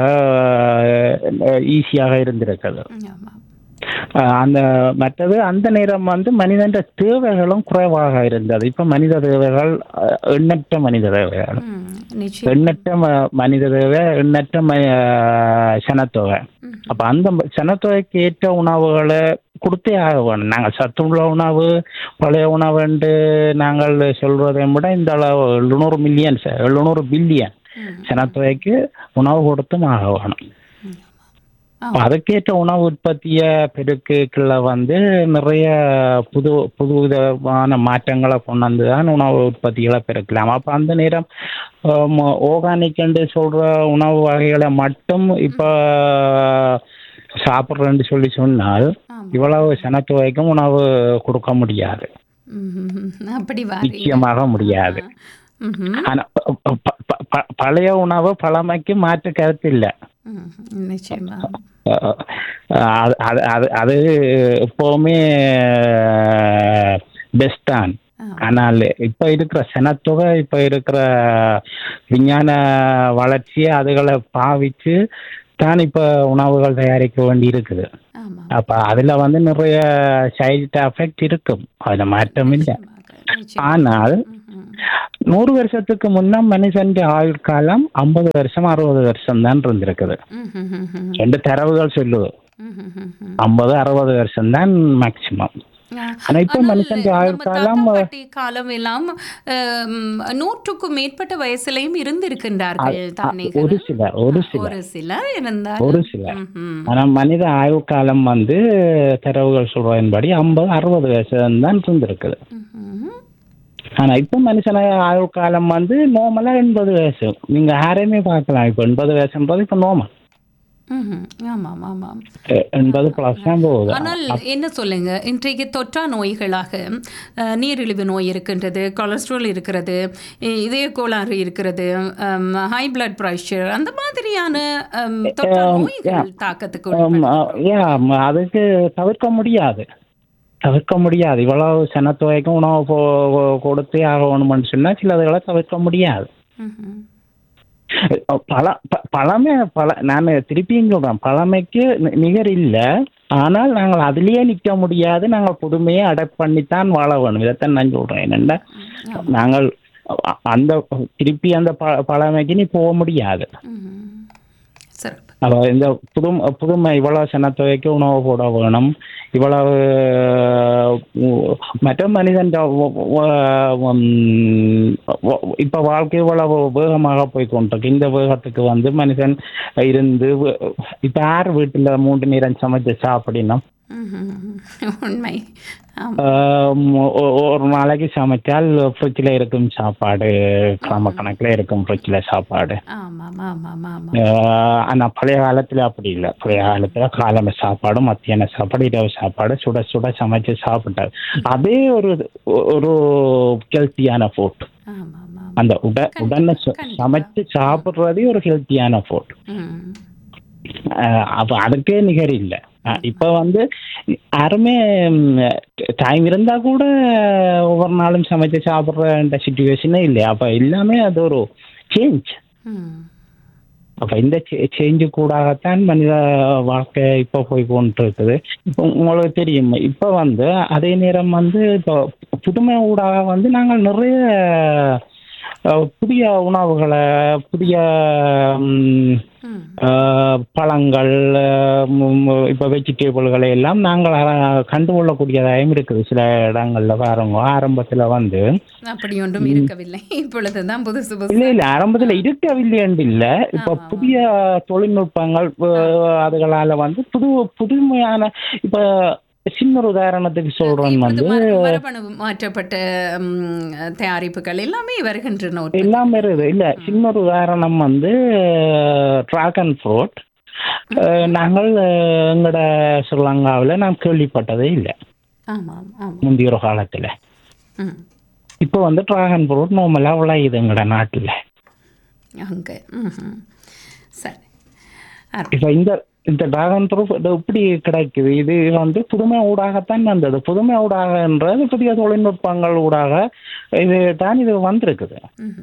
ஈஸியாக இருந்திருக்கிறது அஹ் அந்த மற்றது அந்த நேரம் வந்து மனிதன் தேவைகளும் குறைவாக இருந்தது இப்ப மனித தேவைகள் அஹ், எண்ணற்ற மனித தேவைகள்
நிச்சயம்
எண்ணற்ற ம- மனித தேவை எண்ணற்ற ம- அஹ், சனத்தொகை அப்ப அந்த ம- சனத்தொகைக்கு ஏற்ற உணவுகளை கொடுத்தே ஆக வேணும் நாங்கள் சத்துள்ள உணவு பழைய உணவு என்று நாங்கள் சொல்வதை விட இந்த அளவு எழுநூறு மில்லியன் எழுநூறு பில்லியன் சனத்தொகைக்கு உணவு கொடுத்தும் ஆக வேணும் அப்ப அதுக்கேற்ற உணவு உற்பத்திய பெருக்குல வந்து நிறைய புது புது விதமான மாற்றங்களை கொண்டு வந்து தான் உணவு உற்பத்திகளை பெருக்கலாம் அப்ப அந்த நேரம் ஆர்கானிக் என்று சொல்ற உணவு வகைகளை மட்டும் இப்ப சாப்பிட்றேன்னு சொல்லி சொன்னால் இவ்வளவு சனத்தொகைக்கும் உணவு கொடுக்க முடியாது
ம்ஹும். அப்படி வாரீங்க
நிச்சயமாக முடியாது
ம்ஹும்.
ஆனா ப- ப- ப- ப- பழைய உணவு பழமைக்கு மாற்று கருத்து இல்லை
ம், நிச்சயமா
அஹ் அது அது அது அது எப்பவுமே பெஸ்ட் தான் ஆனால் இப்ப இருக்கிற சனத்தொகை இப்ப இருக்கிற விஞ்ஞான வளர்ச்சியை அதுகளை பாவிச்சு தான் இப்ப உணவுகள் தயாரிக்க வேண்டி இருக்குது அப்ப அதுல வந்து நிறைய சைடு எஃபெக்ட் இருக்கும் அதுல மாற்றம் இல்லை ஆனால் நூறு வருஷத்துக்கு முன்ன மனுஷன் ஆயுட்காலம் ஐம்பது வருஷம் அறுபது வருஷம் தான் இருந்திருக்குது ரெண்டு தரவுகள் சொல்லுது ஐம்பது அறுபது வருஷம் தான் மேக்சிமம் ஆனா இப்ப மனுஷன் ஆயுட்காலம்
பாட்டி காலம் எல்லாம் அம், நூற்றுக்கும் மேற்பட்ட வயசுலயும் இருந்திருக்கின்றார்கள் தானே
ஒரு சில ஒரு சில
ஒரு சிலர் இருந்தால்
ஒரு சில ஆனா மனித ஆயுட்காலம் வந்து தரவுகள் சொல்றதன்படி ஐம்பது அறுபது வயசு தான் இருந்திருக்குது ஆனா இப்ப மனுஷன ஆயுட்காலம் வந்து நார்மலா எண்பது வயசு நீங்க யாரையுமே பார்க்கலாம் இப்ப எண்பது வயசுன்றது இப்ப நார்மல்
ம்ஹும். ஆமாம் ஆமாம்
எண்பது பிளஸ் தான் போகுது
ஆனால் என்ன சொல்லுங்க இன்றைக்கு தொற்றா நோய்களாக அஹ், நீரிழிவு நோய் இருக்கின்றது கொலஸ்ட்ரால் இருக்கிறது இ- இதய கோளாறு இருக்கிறது ஹை பிளட் ப்ரெஷர் அந்த மாதிரியான அம், தொற்றா
Um,
நோய்கள்
yeah.
தாக்கத்துக்கு
Um, uh, yeah, ம- அதுக்கு தவிர்க்க முடியாது தவிர்க்க முடியாது இவ்வளவு சனத்தொகைக்கும் உணவு போ- கொடுத்தே ஆகணும்னு சொன்னா சிலதுகளை தவிர்க்க முடியாது பழ ப- பழமை பழ நான் திருப்பியும் சொல்றேன் பழமைக்கு நி- நிகர் இல்லை ஆனால் நாங்கள் அதிலேயே நிற்க முடியாது நாங்கள் புதுமையை அடாப்ட் பண்ணித்தான் வாழ வேணும் இதைத்தான் நான் சொல்றேன் என்னென்ன நாங்கள் அ- அந்த திருப்பி அந்த ப பழமைக்கு நீ போக முடியாது அப்ப இந்த புது புதுமை இவ்வளவு சனத்தொகைக்கு உணவு போட வேணும் இவ்வளவு உ- மற்ற மனிதன் இப்ப வாழ்க்கை இவ்வளவு வேகமாக போய் கொண்டிருக்கு இந்த வேகத்துக்கு வந்து மனுஷன் இருந்து வே- இப்ப யார் வீட்டுல மூன்று நேரம் சமைச்சு சாப்பிடணும்
உண்மை ஆம்.
ஆம், ஒ- ஒரு நாளைக்கு சமைச்சால் ஃப்ரிட்ஜில் இருக்கும் சாப்பாடு கிழமை கணக்கில் இருக்கும் ஃப்ரிட்ஜில் சாப்பாடு
ஆமாம் ஆமாம் ஆமாம்
ஆஹ் ஆனா பழைய காலத்துல அப்படி இல்லை பழைய காலத்துல காலம சாப்பாடு மத்தியான சாப்பாடு இரவு சாப்பாடு சுட சுட சமைச்சு சாப்பிட்டாரு அதே ஒரு ஒரு ஹெல்த்தியான ஃபுட் அந்த உட உடனே ச- சமைச்சு சாப்பிடுறதே ஒரு ஹெல்த்தியான ஃபுட் அப்ப அதுக்கே நிகர் இல்லை இப்ப வந்து யாருமே டைம் இருந்தா கூட ஒவ்வொரு நாளும் சமைச்சு சாப்பிடுற சுச்சுவேஷனே இல்லை அப்ப எல்லாமே அது ஒரு சேஞ்ச் அப்ப இந்த சேஞ்சு கூடாகத்தான் மனித வாழ்க்கை இப்ப போய் கொண்டு இருக்குது இப்ப உங்களுக்கு தெரியும் இப்ப வந்து அதே நேரம் வந்து இப்போ புதுமை ஊடாக வந்து நாங்கள் நிறைய அஹ், புதிய உணவுகளை புதிய ம், அஹ், பழங்கள் அஹ், ம், ம், இப்ப வெஜிடபிள்களை எல்லாம் நாங்கள் அஹ், கண்டுகொள்ளக்கூடியதாகவும் இருக்குது சில இடங்கள்ல பாருங்க ஆரம்பத்துல வந்து
அப்படி ஒன்றும் இருக்கவில்லை இப்பொழுதுதான் புதுசு புதுசு
இல்ல இல்ல ஆரம்பத்துல இருக்கவில்லை என்று இல்ல இப்ப புதிய தொழில்நுட்பங்கள் அஹ், அதுகளால வந்து புது புதுமையான இப்ப சின்ன ஒரு உதாரணத்துக்கு சொல்றேன் வந்து
மரபணு மாற்றப்பட்ட ம், தயாரிப்புகள் எல்லாமே வருகின்றன ஒரு
எல்லாமே இருக்குது இல்ல சின்ன ஒரு உதாரணம் வந்து டிராகன் ஃப்ரூட் நாங்கள் அஹ், எங்கட ஸ்ரீலங்காவில் நான் கேள்விப்பட்டதே இல்லை
ஆமாம் ஆமாம்
முந்தைய ஒரு காலத்துல
ம்
இப்போ வந்து டிராகன் ஃப்ரூட் நார்மலா விளையுது எங்கட நாட்டுல
அங்கே ம்ஹும். சரி
இப்ப இந்த இந்த டிராகன் ஃப்ரூட் இது எப்படி கிடைக்குது இது வந்து புதுமை ஊடாகத்தான் வந்தது புதுமை ஊடாகன்றது புதிய தொழில்நுட்பங்கள் ஊடாக இது தான் இது வந்திருக்குது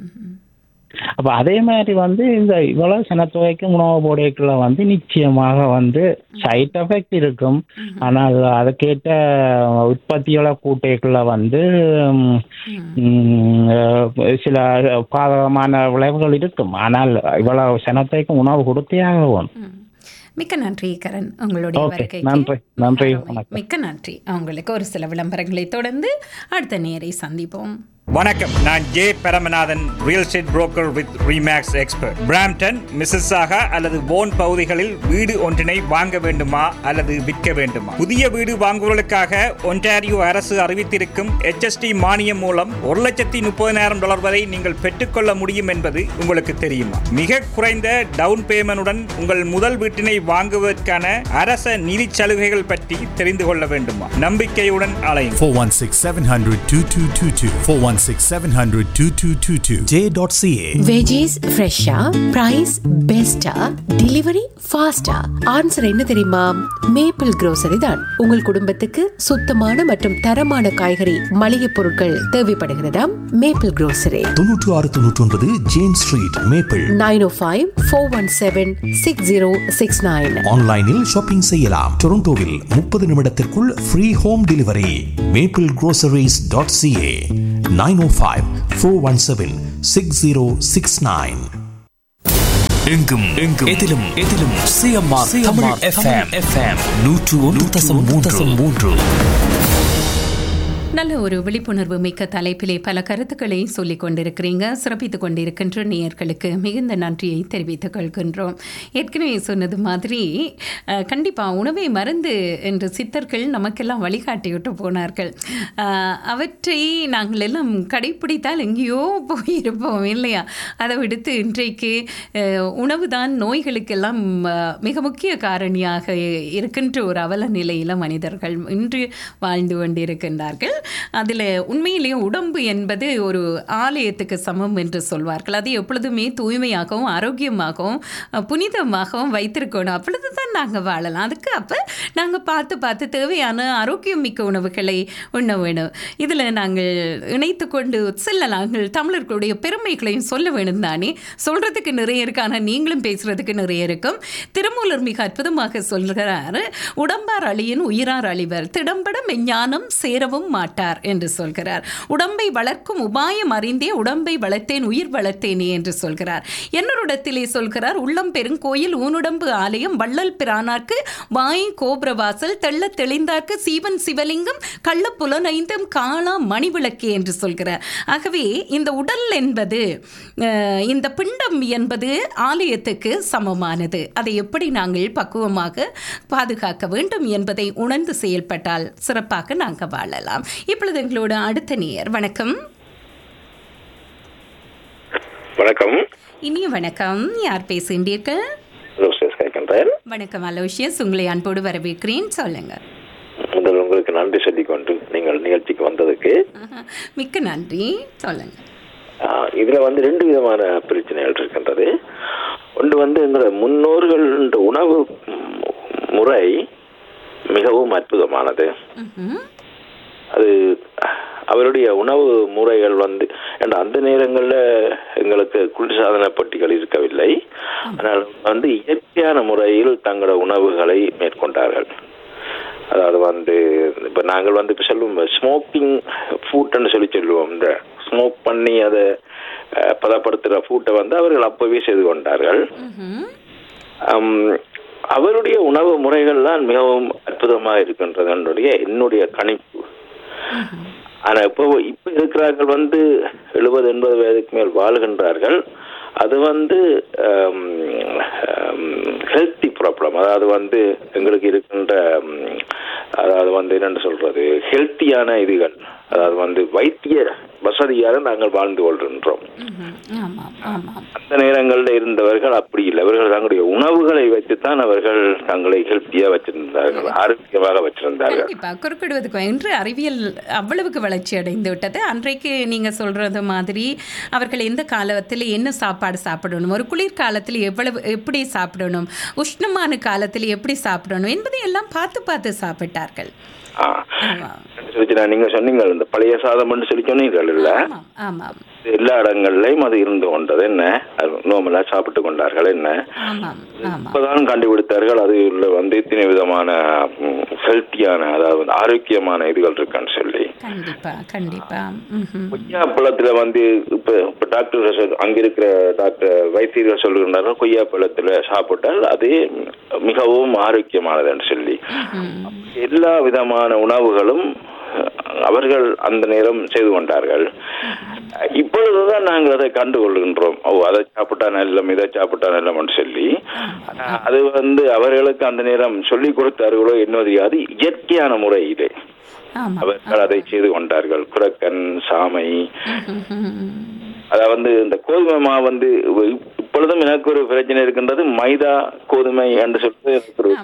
அப்ப அதே மாதிரி வந்து இந்த இவ்வளவு சனத்தொகைக்கு உணவு போடைக்குள்ள வந்து நிச்சயமாக வந்து சைட் எஃபெக்ட் இருக்கும் ஆனால் அதுக்கேற்ற உற்பத்தியோட கூட்டைக்குள்ள வந்து ம், ம், அஹ், சில பாதகமான விளைவுகள் இருக்கும் ஆனால் இவ்வளவு சனத்தைக்கு உணவு கொடுத்தே ஆகும்
மிக்க நன்றி கரண் உங்களுடைய
ஓகே
வருகைக்கு
நன்றி நன்றி வணக்கம்
மிக்க நன்றி உங்களுக்கு ஒரு சில விளம்பரங்களை தொடர்ந்து அடுத்த நேரை சந்திப்போம்
வணக்கம் நான் J Paramanathan real estate broker with Remax expert Brampton Mississauga அல்லது போன் பகுதிகளில் வீடு ஒன்றினை வாங்க வேண்டுமா அல்லது விற்க வேண்டுமா புதிய வீடு வாங்குவதற்காக ஒன்டாரியோ அரசு அறிவித்திருக்கும் HST மானியம் மூலம் ஒரு லட்சத்தி முப்பதினாயிரம் டாலர் வரை நீங்கள் பெற்றுக்கொள்ள முடியும் என்பது உங்களுக்கு தெரியுமா மிக குறைந்த டவுன் பேமெண்டுடன் உங்கள் முதல் வீட்டினை வாங்குவதற்கான அரச நிதி சலுகைகள் பற்றி தெரிந்து கொள்ள வேண்டுமா நம்பிக்கையுடன் அலையும்
416 700 2222. 416
416 700 2222.
J.ca.
வெஜிஸ் ஃப்ரெஷ்ஷா பிரைஸ் பெஸ்டா டெலிவரி ஃபாஸ்டா ஆன்சர் என்ன தெரியுமா மேப்பிள் grocery தான் உங்கள் குடும்பத்துக்கு சுத்தமான மற்றும் தரமான காய்கறி மளிகை பொருட்கள் தேவைப்படுகிறதா மேப்பிள் grocery
தொன்னூற்று ஆறு தொன்னூற்றி ஒன்பது James street Maple
nine O five four one seven six zero six nine
ஆன்லைனில் ஷாப்பிங் செய்யலாம் டொரண்டோவில் முப்பது நிமிடத்திற்குள் free home delivery Maple groceries dot CA nine O five four one seven six zero six nine எங்கும் எங்கும் எதிலும் எதிலும் CMR Tamil FM FM நூற்று ஒன்று தசம் மூன்று மூன்று
நல்ல ஒரு விழிப்புணர்வு மிக்க தலைப்பிலே பல கருத்துக்களை சொல்லிக் கொண்டிருக்கிறீங்க சிறப்பித்துக் கொண்டிருக்கின்ற நேயர்களுக்கு மிகுந்த நன்றியை தெரிவித்துக் கொள்கின்றோம் ஏற்கனவே சொன்னது மாதிரி அஹ், கண்டிப்பா உணவை மருந்து என்று சித்தர்கள் நமக்கெல்லாம் வழிகாட்டிவிட்டு போனார்கள் அஹ், அவற்றை நாங்கள் எல்லாம் கடைப்பிடித்தால் எங்கேயோ போயிருப்போம் இல்லையா அதை விடுத்து இன்றைக்கு உணவு தான் நோய்களுக்கெல்லாம் அஹ், மிக முக்கிய காரணியாக இருக்கின்ற ஒரு அவல நிலையில் மனிதர்கள் இன்று வாழ்ந்து கொண்டிருக்கின்றார்கள் அதில் உண்மையிலேயே உடம்பு என்பது ஒரு ஆலயத்துக்கு சமம் என்று சொல்வார்கள் அது எப்பொழுதுமே தூய்மையாகவும் ஆரோக்கியமாகவும் அஹ், புனிதமாகவும் வைத்திருக்கணும் அப்பொழுது தான் நாங்கள் வாழலாம் அதுக்கு அப்போ நாங்கள் பார்த்து பார்த்து தேவையான ஆரோக்கியம் மிக்க உணவுகளை உண்ண வேணும் இதில் நாங்கள் இணைத்து கொண்டு செல்ல நாங்கள் தமிழர்களுடைய பெருமைகளையும் சொல்ல வேணும் தானே சொல்கிறதுக்கு நிறைய இருக்கு ஆனால் நீங்களும் பேசுகிறதுக்கு நிறைய இருக்கும் திருமூலர் மிக அற்புதமாக சொல்கிறார் உடம்பார் அழியின் உயிரார் அழிவர் திடம்பட மெஞ்ஞானம் சேரவும் மாட்டார் என்று சொல்கிறார் உடம்பை வளர்க்கும் உபாயம் அறிந்தே உடம்பை வளர்த்தேன் உயிர் வளர்த்தேனே என்று சொல்கிறார் என்னொருடத்திலே சொல்கிறார் உள்ளம் பெருங்கோயில் ஊனுடம்பு ஆலயம் வள்ளல் பிரானார்க்கு வாய் கோபுரவாசல் தெள்ள தெளிந்தார்க்கு சீவன் சிவலிங்கம் கள்ள புலனைந்தும் காணா மணிவிளக்கே என்று சொல்கிறார் ஆகவே இந்த உடல் என்பது அஹ், இந்த பிண்டம் என்பது ஆலயத்துக்கு சமமானது அதை எப்படி நாங்கள் பக்குவமாக பாதுகாக்க வேண்டும் என்பதை உணர்ந்து செயல்பட்டால் சிறப்பாக நாங்கள் வாழலாம் இப்பொழுது எங்களோட அடுத்த நேயர் வணக்கம்
வணக்கம்
இனிய வணக்கம் யார் பேசுகின்றீர்கள்
ரோசஸ் கேட்கின்றேன்
வணக்கம் அலோஷியஸ் உங்களை அன்போடு வரவேற்கிறேன் சொல்லுங்க
முதல் உங்களுக்கு நன்றி சொல்லிக்கொண்டு நீங்கள் நிகழ்ச்சிக்கு வந்ததுக்கு
மிக்க நன்றி சொல்லுங்க
ஆஹ், இதுல வந்து ரெண்டு விதமான பிரச்சனைகள் இருக்கின்றது ஒன்று வந்து எங்களோட முன்னோர்கள் உணவு ம், முறை மிகவும் அற்புதமானது
ம்ஹும்.
அது அவருடைய உணவு முறைகள் வந்து ஏன்னா அந்த நேரங்களில் எங்களுக்கு குளிர்சாதன பெட்டிகள் இருக்கவில்லை ஆனால் வந்து இயற்கையான முறையில் தங்களோட உணவுகளை மேற்கொண்டார்கள் அதாவது வந்து இப்போ நாங்கள் வந்து இப்போ சொல்லுவோம் ஸ்மோக்கிங் ஃபுட்னு சொல்லி சொல்லுவோம் இந்த ஸ்மோக் பண்ணி அதை அஹ், பதப்படுத்துகிற ஃபுட்டை வந்து அவர்கள் அப்பவே செய்து கொண்டார்கள் அம், அவருடைய உணவு முறைகள் தான் மிகவும் அற்புதமாக இருக்கின்றது என்னுடைய என்னுடைய கணிப்பு ஆனா இப்போ இப்ப இருக்கிறார்கள் வந்து எழுபது எண்பது வயதுக்கு மேல் வாழ்கின்றார்கள் அது வந்து ஹெல்த்தி ப்ராப்ளம் அதாவது வந்து எங்களுக்கு இருக்கின்ற ம், அதாவது வந்து என்னென்னு சொல்றது ஹெல்த்தியான இதுகள் அதாவது வந்து வைத்திய வசதியாக நாங்கள் வாழ்ந்து கொள்கின்றோம்
ஆமாம் ஆமாம்
அந்த நேரங்களில் இருந்தவர்கள் அப்படி இல்லை அவர்கள் தங்களுடைய உணவுகளை வைத்துத்தான் அவர்கள் தங்களை ஹெல்த்தியா வச்சிருந்தார்கள் ஆரோக்கியமாக வச்சிருந்தார்கள்
கண்டிப்பா குறுக்கிடுவதுக்கு இன்று அறிவியல் அவ்வளவுக்கு வளர்ச்சி அடைந்து விட்டது அன்றைக்கு நீங்க சொல்றது மாதிரி அவர்கள் எந்த காலத்தில் என்ன சாப்பாடு சாப்பிடணும் ஒரு குளிர்காலத்தில் எவ்வளவு எப்படி சாப்பிடணும் உஷ்ணமான காலத்தில் எப்படி சாப்பிடணும் என்பதை எல்லாம் பார்த்து பார்த்து சாப்பிட்டார்கள்
ஆ. சொல்லி நீங்க சொன்னீங்க இந்த பழைய சாதம்னு சொல்லி சொன்னீர்கள் இல்ல
ஆமாம்
எல்லா இடங்கள்லயும் அது இருந்து கொண்டது என்ன நோமலா சாப்பிட்டு கொண்டார்கள் என்ன
ஆமாம் ஆமாம்
இப்பதான் கண்டுபிடித்தார்கள் அது உள்ள வந்து இத்தனை விதமான ஹெல்த்தியான அதாவது வந்து ஆரோக்கியமான இதுகள் இருக்கான்னு சொல்லி
கண்டிப்பா கண்டிப்பா ம்ஹும்.
கொய்யாப்பழத்துல வந்து இப்ப இப்ப டாக்டர் சொல்- அங்க இருக்கிற டாக்டர் வைத்தியர்கள் சொல்லுகின்றார்கள் கொய்யாப்பழத்துல சாப்பிட்டால் அது மிகவும் ஆரோக்கியமானதுன்னு சொல்லி எல்லா விதமான உணவுகளும் அவர்கள் அந்த நேரம் செய்து கொண்டார்கள் இப்பொழுதுதான் நாங்கள் அதை கண்டு கொள்கின்றோம் ஓ அதை சாப்பிட்டா நல்லம் இதை சாப்பிட்டா நல்லம்னு சொல்லி ஆனா, அது வந்து அவர்களுக்கு அந்த நேரம் சொல்லிக் கொடுத்தார்களோ என்ன தெரியாது இயற்கையான முறை இது அவர்கள் அதை செய்து கொண்டார்கள் குரக்கன் சாமை அதாவது வந்து இந்த கோதுமை மாவு வந்து இ- இப்பொழுதும் எனக்கு ஒரு பிரச்சனை இருக்கின்றது மைதா கோதுமை என்று சொல்லிட்டு எனக்கு ஒரு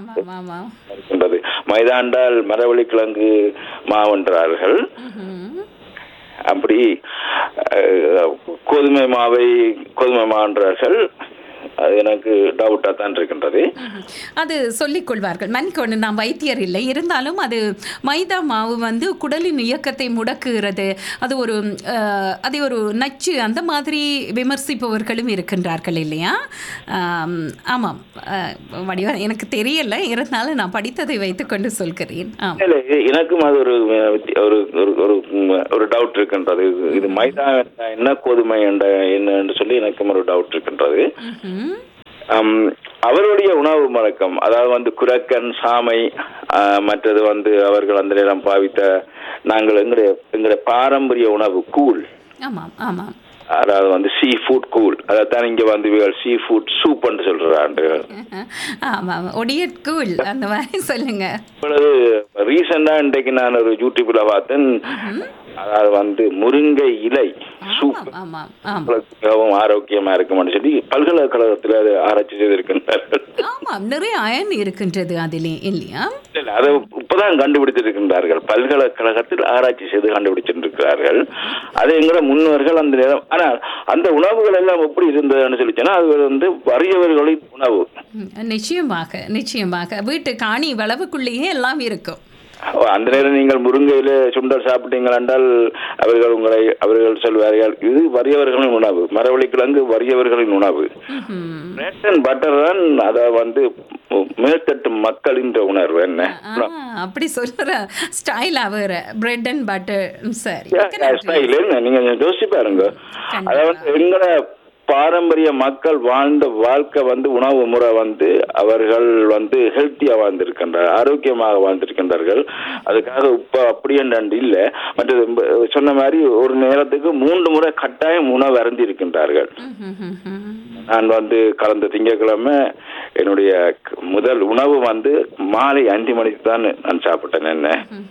இருக்கின்றது மைதா என்றால் மரவள்ளி கிழங்கு மாவென்றார்கள் அப்படி அஹ், கோதுமை மாவை கோதுமை மான்றார்கள் அது எனக்கு டவுட்டாக தான் இருக்கின்றது
அது சொல்லிக் கொள்வார்கள் மன்னிக்கொண்டு நான் வைத்தியர் இல்லை இருந்தாலும் அது மைதா மாவு வந்து குடலின் இயக்கத்தை முடக்குகிறது அது ஒரு அஹ், அதை ஒரு நச்சு அந்த மாதிரி விமர்சிப்பவர்களும் இருக்கின்றார்கள் இல்லையா ஆம், ஆமாம் அஹ், வடிவா எனக்கு தெரியல இருந்தாலும் நான் படித்ததை வைத்துக்கொண்டு சொல்கிறேன் ஆம்
இல்ல, எனக்கும் அது ஒரு அஹ், வித்தி- ஒரு ஒரு- ஒரு ம், ஒரு டவுட் இருக்கின்றது இது- இது மைதா என்றா என்ன கோதுமை என்ற என்னன்னு சொல்லி எனக்கும் ஒரு டவுட் இருக்கின்றது அம், அவருடைய உணவு வழக்கம் அதாவது வந்து குரக்கன் சாமை அஹ், மற்றது வந்து அவர்கள் அந்த நேரம் பாவித்த நாங்கள் எங்களுடைய எங்களுடைய பாரம்பரிய உணவு கூழ்
ஆமாம் ஆமாம்
அதாவது வந்து சீ ஃபுட் கூழ் அதைத்தான் இங்க வந்து சீ ஃபுட் சூப்னு சொல்றாங்க
ஆமாம் ஒடியட்கூல் அந்த மாதிரி சொல்லுங்க
இப்பொழுது ரீசெண்டா இன்றைக்கு நான் ஒரு யூடியூப்ல பார்த்தேன் அதாவது வந்து முருங்கை இலை சூப்
ஆமாம் ஆமாம்
மிகவும் ஆரோக்கியமா இருக்கும்னு சொல்லி பல்கலைக்கழகத்தில் அது ஆராய்ச்சி செய்திருக்கின்றார்கள்
ஆமாம் நிறைய அயன் இருக்கின்றது அதிலே இல்லையா
இல்ல, இல்ல, அதை இப்பதான் கண்டுபிடித்திருக்கின்றார்கள் பல்கலைக்கழகத்தில் ஆராய்ச்சி செய்து கண்டுபிடிச்சிருக்கிறார்கள் அது எங்கிற முன்னோர்கள் அந்த நேரம் ஆனால் அந்த உணவுகள் எல்லாம் எப்படி இருந்ததுன்னு சொல்லிச்சோன்னா அது வந்து வறியவர்களின் உணவு
ம், நிச்சயமாக நிச்சயமாக வீட்டு காணி வளவுக்குள்ளேயே எல்லாம் இருக்கும்
அந்த நேரம் நீங்கள் முருங்கையில சுண்டல் சாப்பிட்டீங்கள் என்றால் அவர்கள் உங்களை அவர்கள் சொல்வார்கள் இது வறியவர்களின் உணவு மரவள்ளி கிழங்கு வறியவர்களின் உணவு பிரெட் அண்ட் பட்டர் தான் அதை வந்து மேற்தட்டு மக்களின் உணர்வு என்ன
ஆ, அப்படி சொல்ற ஸ்டைல் வேற பிரெட் அண்ட் பட்டர் சரி
ஸ்டைல் என்ன நீங்க யோசிச்சு பாருங்க அதாவது எங்களை பாரம்பரிய மக்கள் வாழ்ந்த வாழ்க்கை வந்து உணவு முறை வந்து அவர்கள் வந்து ஹெல்த்தியா வாழ்ந்திருக்கின்றார் ஆரோக்கியமாக வாழ்ந்திருக்கின்றார்கள் அதுக்காக இப்ப அப்படி என்று இல்ல மற்றதும்ப- சொன்ன மாதிரி ஒரு நேரத்துக்கு மூன்று முறை கட்டாயம் உணவு அருந்தி இருக்கின்றார்கள் நான் வந்து கலந்த திங்கட்கிழமை என்னுடைய க- முதல் உணவு வந்து மாலை அஞ்சு மணிக்கு தான் நான் சாப்பிட்டேன் என்ன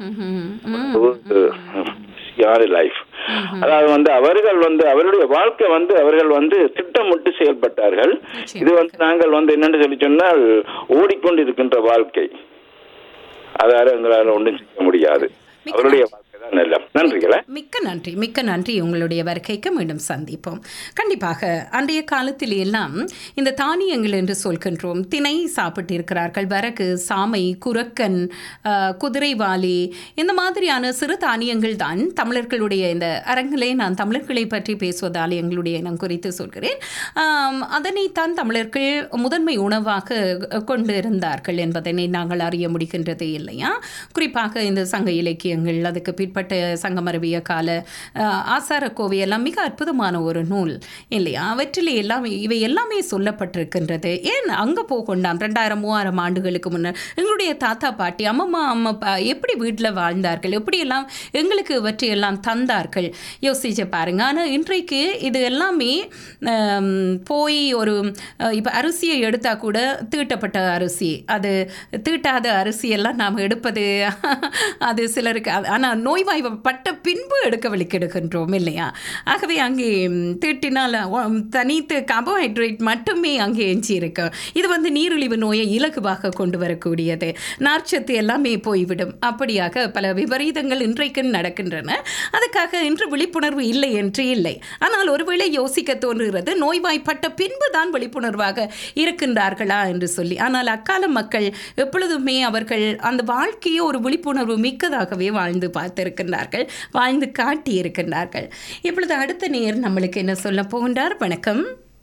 லைஃப் அதாவது வந்து அவர்கள் வந்து அவருடைய வாழ்க்கை வந்து அவர்கள் வந்து திட்டமிட்டு செயல்பட்டார்கள் இது வந்து நாங்கள் வந்து என்னன்னு சொல்லி சொன்னால் ஓடிக்கொண்டிருக்கின்ற வாழ்க்கை அதாவது எங்களால் ஒன்றும் செய்ய முடியாது அவருடைய வாழ்க்கை தான் எல்லாம் நன்றிகளே
மிக்க நன்றி மிக்க நன்றி உங்களுடைய வருகைக்கு மீண்டும் சந்திப்போம் கண்டிப்பாக அன்றைய காலத்தில் எல்லாம் இந்த தானியங்கள் என்று சொல்கின்றோம் திணை சாப்பிட்டிருக்கிறார்கள் வரகு சாமை குரக்கன் ஆஹ், குதிரைவாலி இந்த மாதிரியான சிறு தானியங்கள் தான் தமிழர்களுடைய இந்த அரங்கிலே நான் தமிழர்களை பற்றி பேசுவதால் எங்களுடைய இனம் குறித்து சொல்கிறேன் ஆம், அதனைத்தான் தமிழர்கள் முதன்மை உணவாக கொண்டு இருந்தார்கள் என்பதனை நாங்கள் அறிய முடிகின்றது இல்லையா குறிப்பாக இந்த சங்க இலக்கியங்கள் அதுக்கு பிற்பட்ட சங்கமரவிய கால அஹ், ஆசார கோவை எல்லாம் மிக அற்புதமான ஒரு நூல் இல்லையா அவற்றில் எல்லாம் இவை எல்லாமே சொல்லப்பட்டிருக்கின்றது ஏன் அங்கே போகொண்டாம் ரெண்டாயிரம் மூவாயிரம் ஆண்டுகளுக்கு முன்னர் எங்களுடைய தாத்தா பாட்டி அம்மம்மா அம்மா அப்பா எப்படி வீட்டில் வாழ்ந்தார்கள் எப்படியெல்லாம் எங்களுக்கு இவற்றையெல்லாம் தந்தார்கள் யோசிச்சு பாருங்க ஆனால் இன்றைக்கு இது எல்லாமே ஆம், போய் ஒரு இப்போ அரிசியை எடுத்தால் கூட தீட்டப்பட்ட அரிசி அது தீட்டாத அரிசியெல்லாம் நாம் எடுப்பது அது சிலருக்கு ஆனால் நோய்வாய்ப்பட்ட பின்பு எடுக்க வலிக்கெடுக்கின்றோம் இல்லையா ஆகவே அங்கே ம், தீட்டினால் உம், தனித்து கார்போஹைட்ரேட் மட்டுமே அங்கே எஞ்சி இருக்கு இது வந்து நீரிழிவு நோயை இலகுவாக கொண்டு வரக்கூடியது நார்ச்சத்து எல்லாமே போய்விடும் அப்படியாக பல விபரீதங்கள் இன்றைக்கு நடக்கின்றன அதுக்காக இன்று விழிப்புணர்வு இல்லை என்று இல்லை ஆனால் ஒருவேளை யோசிக்க தோன்றுகிறது நோய்வாய்ப்பட்ட பின்பு தான் விழிப்புணர்வாக இருக்கின்றார்களா என்று சொல்லி ஆனால் அக்கால மக்கள் எப்பொழுதுமே அவர்கள் அந்த வாழ்க்கையை ஒரு விழிப்புணர்வு மிக்கதாகவே வாழ்ந்து பார்த்திருக்கின்றார்கள் வாழ்ந்து காட்டியிருக்கின்றார்கள் இப்பொழுது அடுத்த நேர் நம்மளுக்கு என்ன சொல்ல போகின்றார் வணக்கம்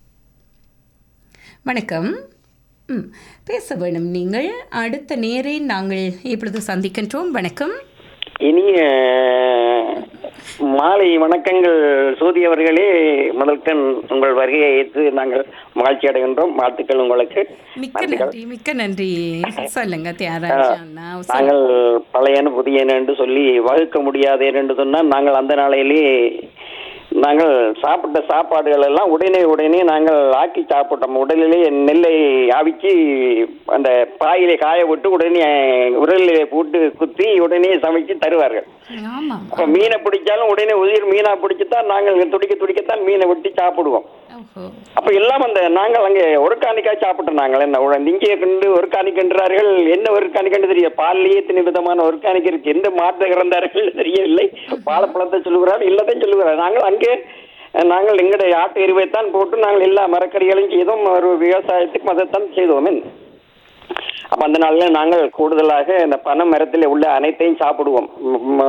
வணக்கம் ம் பேச வேணும் நீங்கள் அடுத்த நேரை நாங்கள் இப்பொழுது சந்திக்கின்றோம் வணக்கம்
இனிய மாலை வணக்கங்கள் சூதி அவர்களே முதல்கண் உங்கள் வருகையை ஏற்று நாங்கள் மகிழ்ச்சி அடைகின்றோம் வாழ்த்துக்கள் உங்களுக்கு
மிக்க நன்றி மிக்க நன்றி சொல்லுங்க தியாகராஜா அண்ணா. சொல்லுங்க.
நாங்கள் பழையன புதியன என்று சொல்லி வகுக்க முடியாது என்று சொன்னால் நாங்கள் அந்த நாளையிலே நாங்கள் சாப்பிட்ட சாப்பாடுகள் எல்லாம் உடனே உடனே நாங்கள் ஆக்கி சாப்பிட்டோம் உடலிலே நெல்லை அவிச்சு அந்த பாயிலே காய விட்டு உடனே உரலிலே போட்டு குத்தி உடனே சமைச்சு தருவார்கள்
ஆமா
அப்ப மீனை பிடிச்சாலும் உடனே உயிர் மீனா பிடிச்சுதான் நாங்கள் துடிக்க துடிக்கத்தான் மீனை வெட்டி சாப்பிடுவோம் அப்ப எல்லாம் அந்த நாங்கள் அங்கே ஒரு காணிக்காய் சாப்பிட்டோம் நாங்கள் என்ன உட- இங்கே கண்டு ஒரு காணிக்கின்றார்கள் என்ன ஒரு காணிக்கண்டு தெரிய பால்லையே இத்தனை விதமான ஒரு காணிக்கை இருக்கு எந்த மாற்ற இறந்தார்கள் தெரியவில்லை வாழைப்பழத்தை சொல்லுகிறார் இல்லத்தையும் சொல்லுகிறார் நாங்கள் அங்கே அஹ், நாங்கள் எங்களுடைய ஆட்டு எருவைத்தான் போட்டு நாங்கள் எல்லா மரக்கறிகளையும் செய்தோம் ஒரு விவசாயத்துக்கு அதைத்தான் செய்தோம் என்ன. அப்ப அந்த நாள்ல நாங்கள் கூடுதலாக இந்த பனை மரத்தில் உள்ள அனைத்தையும் சாப்பிடுவோம் ம், ம்,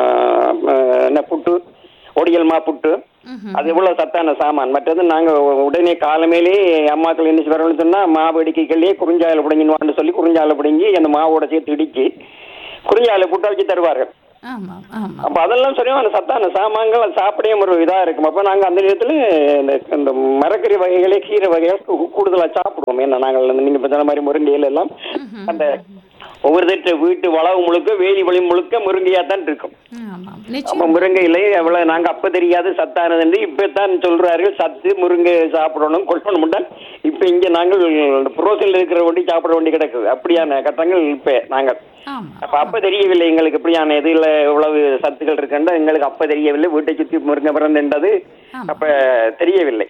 ஆஹ், என்ன புட்டு ஒடியல் மா புட்டு அது எவ்வளவு சத்தான சாமான் மற்றது நாங்க உடனே காலமேலே அம்மாக்கள் என்ன செய்வார்கள் சொன்னா மாவு இடிக்கைகளே குறிஞ்சாயில பிடிங்கின்னு சொல்லி குறிஞ்சாயில பிடுங்கி அந்த மாவோட சேர்த்து இடிச்சு குறிஞ்சாயில புட்டை வச்சு தருவார்கள்
ஆமாம் ஆமாம்
அப்ப அதெல்லாம் சரியான சத்தான சாமான்கள் அது சாப்பிடவே ஒரு இதா இருக்கும் அப்ப நாங்க அந்த நேரத்துல இந்த இந்த மரக்கறி வகைகளே கீரை வகைகள் கூ- கூடுதலா சாப்பிடுவோம் ஏன்னா நாங்கள் அந்த நீங்க இப்ப சொன்ன மாதிரி முருங்கையில எல்லாம் அந்த ஒவ்வொரு தட்டு வீட்டு வளவு முழுக்க வேலி வழி முழுக்க முருங்கையா தான் இருக்கும்
ஆமாம்
அப்ப முருங்கையில எவ்வளவு நாங்க அப்ப தெரியாது சத்தானது இப்பதான் சொல்றார்கள் சத்து முருங்கை சாப்பிடணும் கொள்ளணும் தான் இப்ப இங்க நாங்கள் புரோசில் இருக்கிற வண்டி சாப்பிட வேண்டி கிடக்குது அப்படியான கட்டங்கள் இப்ப நாங்கள் அப்ப அப்ப தெரியவில்லை எங்களுக்கு இப்படியான இதுல இவ்வளவு சத்துக்கள் இருக்குன்னு எங்களுக்கு அப்ப தெரியவில்லை வீட்டை சுத்தி முருங்கை பிறந்துன்றது அப்ப தெரியவில்லை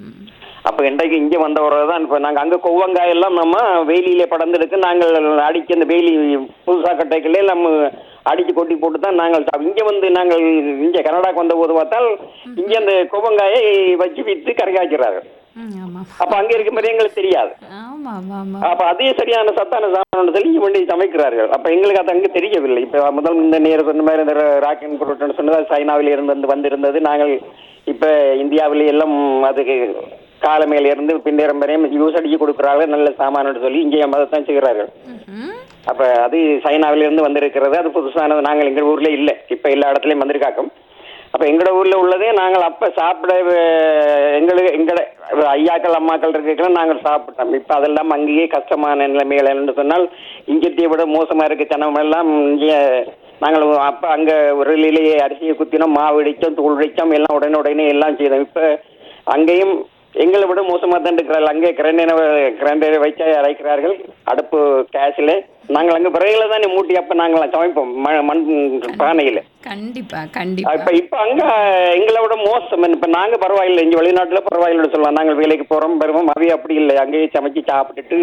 அப்ப இன்றைக்கு இங்க வந்த தான் இப்ப நாங்க அங்க கொவ்வங்காய் எல்லாம் நம்ம வேலியில படர்ந்துருக்கு நாங்கள் அடிக்க அந்த வேலி புதுசா கட்டைகளே நம்ம அடிச்சு கொட்டி போட்டு தான் நாங்கள் சாப்~ இங்க வந்து நாங்கள் இங்க கனடாக்கு வந்த போது பார்த்தால் இங்க அந்த கொவ்வங்காயை வச்சு வித்து கரைக்காய்க்கிறார்கள் அப்ப அங்க இருக்க மாதிரி எங்களுக்கு தெரியாது
ஆமாம் ஆமாம்
அப்ப அதே சரியான சத்தான சாமான் சொல்லி இங்க பண்ணி சமைக்கிறார்கள் அப்ப எங்களுக்கு அது அங்க தெரியவில்லை இப்ப முதல் இந்த நேரம் சொன்ன மாதிரி இந்த ராக்கெட் பொருட்கள் சொன்னது சைனாவில் இருந்து வந்து வந்திருந்தது நாங்கள் இப்ப இந்தியாவிலே எல்லாம் அதுக்கு காலமேல இருந்து பின்னேறம் வரையும் யூஸ் அடிச்சு கொடுக்குறார்கள் நல்ல சாமான் சொல்லி இங்கே அதைத்தான் செய்கிறார்கள் அப்ப அது சைனாவில இருந்து வந்திருக்கிறது அது புதுசானது நாங்கள் எங்க ஊர்ல இல்ல இப்ப எல்லா இடத்துலயும் வந்திருக்காக்கும் அப்ப எங்கட ஊர்ல உள்ளதே நாங்கள் அப்ப சாப்பிட அஹ், எங்களுக்கு எங்கட ஐயாக்கள் அம்மாக்கள் இருக்கிற நாங்கள் சாப்பிட்டோம் இப்ப அதெல்லாம் அங்கேயே கஷ்டமான நிலைமைகள் என்று சொன்னால் இங்கத்தையை விட மோசமா இருக்கு ஜனம் எல்லாம் இங்கே நாங்கள் அப்ப அங்க உரலிலேயே அரிசியை குத்தினோம் மாவு இடிச்சோம் தூள் இடிச்சோம் எல்லாம் உடனே உடனே எல்லாம் செய்தோம் இப்ப அங்கேயும் எங்களை விட மோசமா தான் இருக்கிறார்கள் அங்கே கிரைண்டரை கிரைண்டரை வச்சு அரைக்கிறார்கள் அடுப்பு கேஸ்ல நாங்கள் அங்க விறகுல தானே மூட்டி அப்ப நாங்கள் சமைப்போம் ம- மண் பானையில
கண்டிப்பா கண்டிப்பா
இப்ப இப்ப அங்க எங்களை விட மோசம் இப்ப நாங்க பரவாயில்லை இங்க வெளிநாட்டுல பரவாயில்லைன்னு சொல்லலாம் நாங்கள் வேலைக்கு போறோம் வருவோம் அவைய அப்படி இல்லை அங்கேயே சமைச்சு சாப்பிட்டுட்டு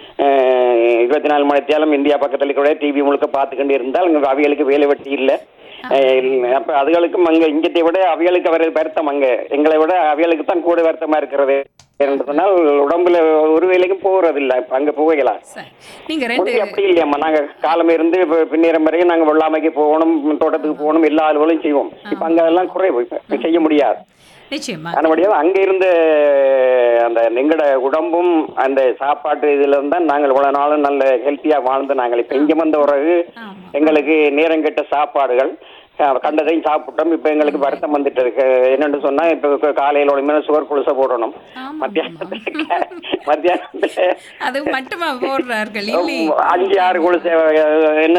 அஹ், இருபத்தி நாலு மணி நேரம் இந்தியா பக்கத்துல கூட டிவி முழுக்க பார்த்துக்கிட்டு இருந்தால் அங்க அவைகளுக்கு வேலை வெட்டி இல்லை அஹ், இல்ல. அப்ப அதுகளுக்கும் அங்க இங்கத்தை விட அவைகளுக்கு வர வருத்தம் அங்க எங்களை விட அவைகளுக்கு தான் கூட வருத்தமா இருக்கிறது என்று சொன்னால் உடம்புல ஒரு வேலைக்கும் போறது இல்ல இப்ப அங்க போகலாம்
நீங்க ரெண்டு
ஒண்ணும் அப்படி இல்லையாம்மா நாங்க காலம் இருந்து இப்ப பின்னேறம் வரைக்கும் நாங்க வெள்ளாமைக்கு போகணும் தோட்டத்துக்கு போகணும் எல்லா அலுவலும் செய்வோம் இப்ப அங்க அதெல்லாம் குறைவு இப்ப செய்ய முடியாது
நிச்சயமா
ஆனபடியாக அங்க இருந்த அந்த எங்கட உடம்பும் அந்த சாப்பாட்டு இதுல இருந்தா நாங்கள் இவ்வளவு நாளும் நல்ல ஹெல்த்தியா வாழ்ந்து நாங்கள் இப்ப இங்க வந்த பிறகு எங்களுக்கு நேரம் கெட்ட சாப்பாடுகள் அஹ், கண்டதையும் சாப்பிட்டோம் இப்ப எங்களுக்கு வருத்தம் வந்துட்டு இருக்கு என்னன்னு சொன்னா இப்ப காலையில உடனே சுகர் குளிச போடணும் மத்தியானத்துல மத்தியானத்துல
அது மட்டுமா போடுறார்கள் இல்லையே
அஞ்சு ஆறு குளிச என்ன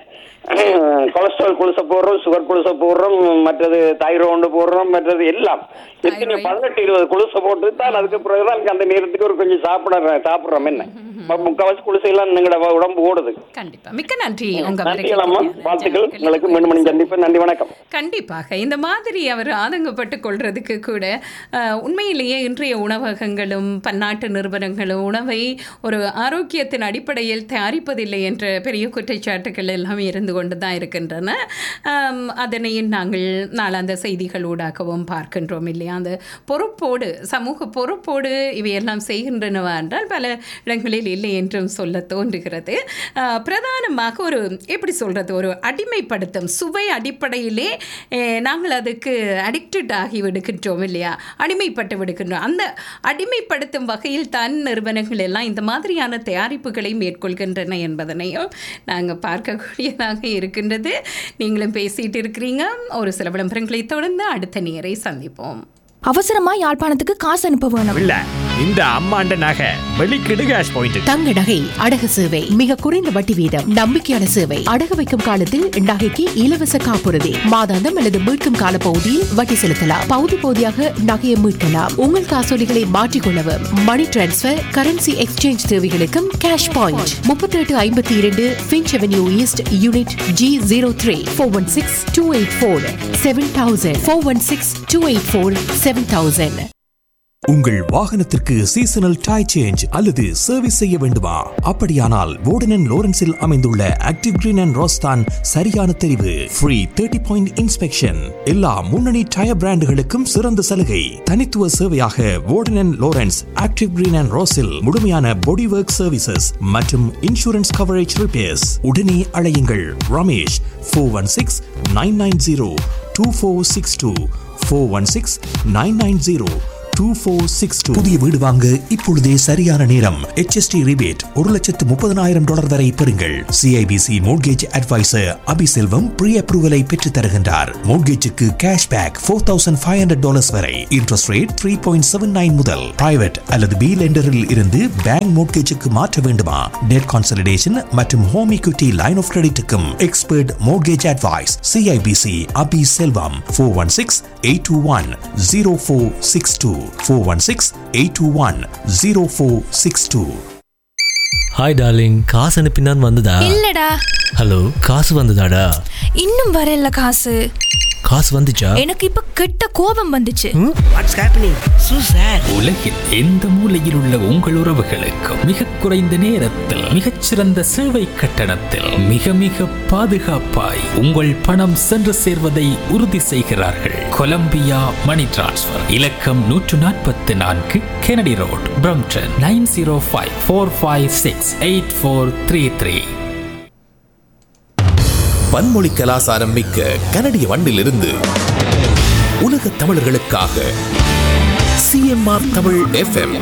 கொலஸ்ட்ரால் குளிச போடுறோம் சுகர் குளிச போடுறோம் மற்றது தைரோண்டு போடுறோம் மற்றது எல்லாம் எத்தனை பதினெட்டு இருபது குளிச போட்டு தான் அதுக்கு பிறகுதான் எனக்கு அந்த நேரத்துக்கு ஒரு கொஞ்சம் சாப்பிட சாப்பிடுறோம் என்ன முக்காவாசி குளிசை எல்லாம் எங்களோட உடம்பு ஓடுது
கண்டிப்பா மிக்க நன்றி உங்க
நன்றிகளம்மா வாழ்த்துக்கள் உங்களுக்கு மீண்டும் மணி சந்திப்பு நன்றி வணக்கம்
கண்டிப்பாக இந்த மாதிரி அவர் ஆதங்கப்பட்டு கொள்றதுக்கு கூட அஹ், உண்மையிலேயே இன்றைய உணவகங்களும் பன்னாட்டு நிறுவனங்களும் உணவை ஒரு ஆரோக்கியத்தின் அடிப்படையில் தயாரிப்பதில்லை என்ற பெரிய குற்றச்சாட்டுகள் எல்லாம் இருந்து கொண்டு தான் இருக்கின்றன ஆம், அதனை நாங்கள் நாளாந்த செய்திகள் ஊடாகவும் பார்க்கின்றோம் இல்லையா அந்த பொறுப்போடு சமூக பொறுப்போடு இவையெல்லாம் செய்கின்றனவா என்றால் பல இடங்களில் இல்லை என்றும் சொல்ல தோன்றுகிறது அஹ், பிரதானமாக ஒரு எப்படி சொல்றது ஒரு அடிமைப்படுத்தும் சுவை அடிப்படையிலே அஹ், நாங்கள் அதுக்கு அடிக்டட் ஆகி விடுகின்றோம் இல்லையா அடிமைப்பட்டு விடுகின்றோம் அந்த அடிமைப்படுத்தும் வகையில் தான் நிறுவனங்கள் எல்லாம் இந்த மாதிரியான தயாரிப்புகளை மேற்கொள்கின்றன என்பதனையும் நாங்கள் பார்க்கக்கூடியதாக இருக்கின்றது நீங்களும் பேசிட்டு இருக்கிறீங்க ஒரு சில விளம்பரங்களை தொடர்ந்து அடுத்த நேரை சந்திப்போம்
அவசரமா யாழ்ப்பாணத்துக்கு காசு அனுப்ப வேணும்
இல்ல இந்த அம்மாண்ட நகை வெளிக்கிடு கேஷ் பாயிண்ட்
தங்க நகை அடகு சேவை மிக குறைந்த வட்டி வீதம் நம்பிக்கையான சேவை அடகு வைக்கும் காலத்தில் நகைக்கு இலவச காப்புறுதி மாதாந்தம் அல்லது மீட்கும் கால பகுதியில் வட்டி செலுத்தலாம் பகுதி பகுதியாக நகையை மீட்கலாம் உங்கள் காசோலிகளை மாற்றிக்கொள்ளவும் மணி டிரான்ஸ்பர் கரன்சி எக்ஸ்சேஞ்ச் தேவைகளுக்கும் கேஷ் பாயிண்ட் முப்பத்தி எட்டு ஐம்பத்தி இரண்டு Finch avenue east unit G zero three four one six two eight four seven thousand four one six two eight four seven thousand
உங்கள் வாகனத்திற்கு சீசனல் டை சேஞ்ச் அல்லது service செய்ய வேண்டுமா அப்படியானால் வோர்டன் லோரன்ஸில் அமைந்துள்ள ஆக்டிவ் கிரீன் அண்ட் ரோஸ்தான் சரியான தெரிவு ஃப்ரீ தேர்ட்டி பாயிண்ட் இன்ஸ்பெக்ஷன் எல்லா முன்னணி டயர் பிராண்டுகளுக்கும் சிறந்த சலுகை தனித்துவ சேவையாக Warden Lawrence active green and ரோஸில் முழுமையான பாடி ஒர்க் சர்வீசஸ் மற்றும் இன்சூரன்ஸ் கவரேஜ் ரிப்பேர்ஸ் உடனே அழையுங்கள் Ramesh four one six nine nine zero two four six two four one six nine nine zero two four six two புதிய வீடு வாங்க இப்பொழுதே சரியான நேரம் HST ரிபேட் ஒரு லட்சத்து முப்பதனாயிரம் டாலர் வரை பெறுங்கள் CIBC mortgage advisor Abiselvam pre அப்ரூவலை பெற்றுத் தருகின்றார் மோட்கேஜுக்கு cash back four thousand five hundred dollars வரை interest rate three point seven nine முதல் பிரைவேட் அல்லது பி லெண்டரில் இருந்து பேங்க் மோட்கேஜுக்கு மாற்ற வேண்டுமா டெட் கான்சலிடேஷன் மற்றும் ஹோம் equity லைன் ஆஃப் கிரெடிட்டுக்கும் expert mortgage advice CIBC Abi Selvam four one six eight two one zero four six two four one six eight two one zero four six two
hi darling காசு அனுப்பினான் வந்ததா
இல்லடா
hello காசு வந்ததாடா
இன்னும் வரல காசு
காசு வந்துச்சா
எனக்கு இப்ப கெட்ட கோபம் வந்துச்சு
வாட்ஸ் ஹேப்பனிங் சூ சார் உலகில் எந்த மூலையில் உள்ள உங்கள் உறவுகளுக்கு மிக குறைந்த நேரத்தில் மிகச்சிறந்த சேவை கட்டணத்தில் மிக மிக பாதுகாப்பாய் உங்கள் பணம் சென்று சேர்வதை உறுதி செய்கிறார்கள் கொலம்பியா மணி டிரான்ஸ்ஃபர் இலக்கம் நூற்று நாற்பத்தி நான்கு Kennedy road Brampton nine zero five four five six eight four three three
பன்மொழி கலாசாரம் மிக்க கனடிய வண்டிலிருந்து உலக தமிழர்களுக்காக சிஎம்ஆர் தமிழ் எஃப்எம்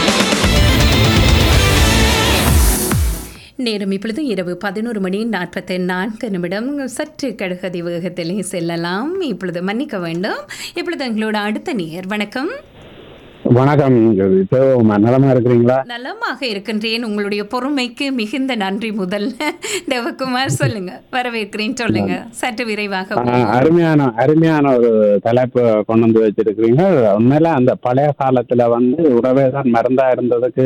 நேரம் இப்பொழுது இரவு பதினோரு மணி நாற்பத்தி நான்கு நிமிடம் சற்று கடுகதி வேகத்திலே செல்லலாம் இப்பொழுது மன்னிக்க வேண்டும் இப்பொழுது எங்களோட அடுத்த நேர் வணக்கம்
வணக்கம் இப்போ நலமா இருக்கிறீங்களா
நலமாக இருக்கின்றேன் உங்களுடைய பொறுமைக்கு மிகுந்த நன்றி முதல்ல தேவகுமார் சொல்லுங்க வரவேற்கிறேன் சொல்லுங்க சற்று விரைவாக
ஆ, அருமையான அருமையான ஒரு தலைப்பு கொண்டு வந்து வச்சிருக்கிறீங்க உண்மையில அந்த பழைய காலத்துல வந்து உறவே தான் மருந்தா இருந்ததுக்கு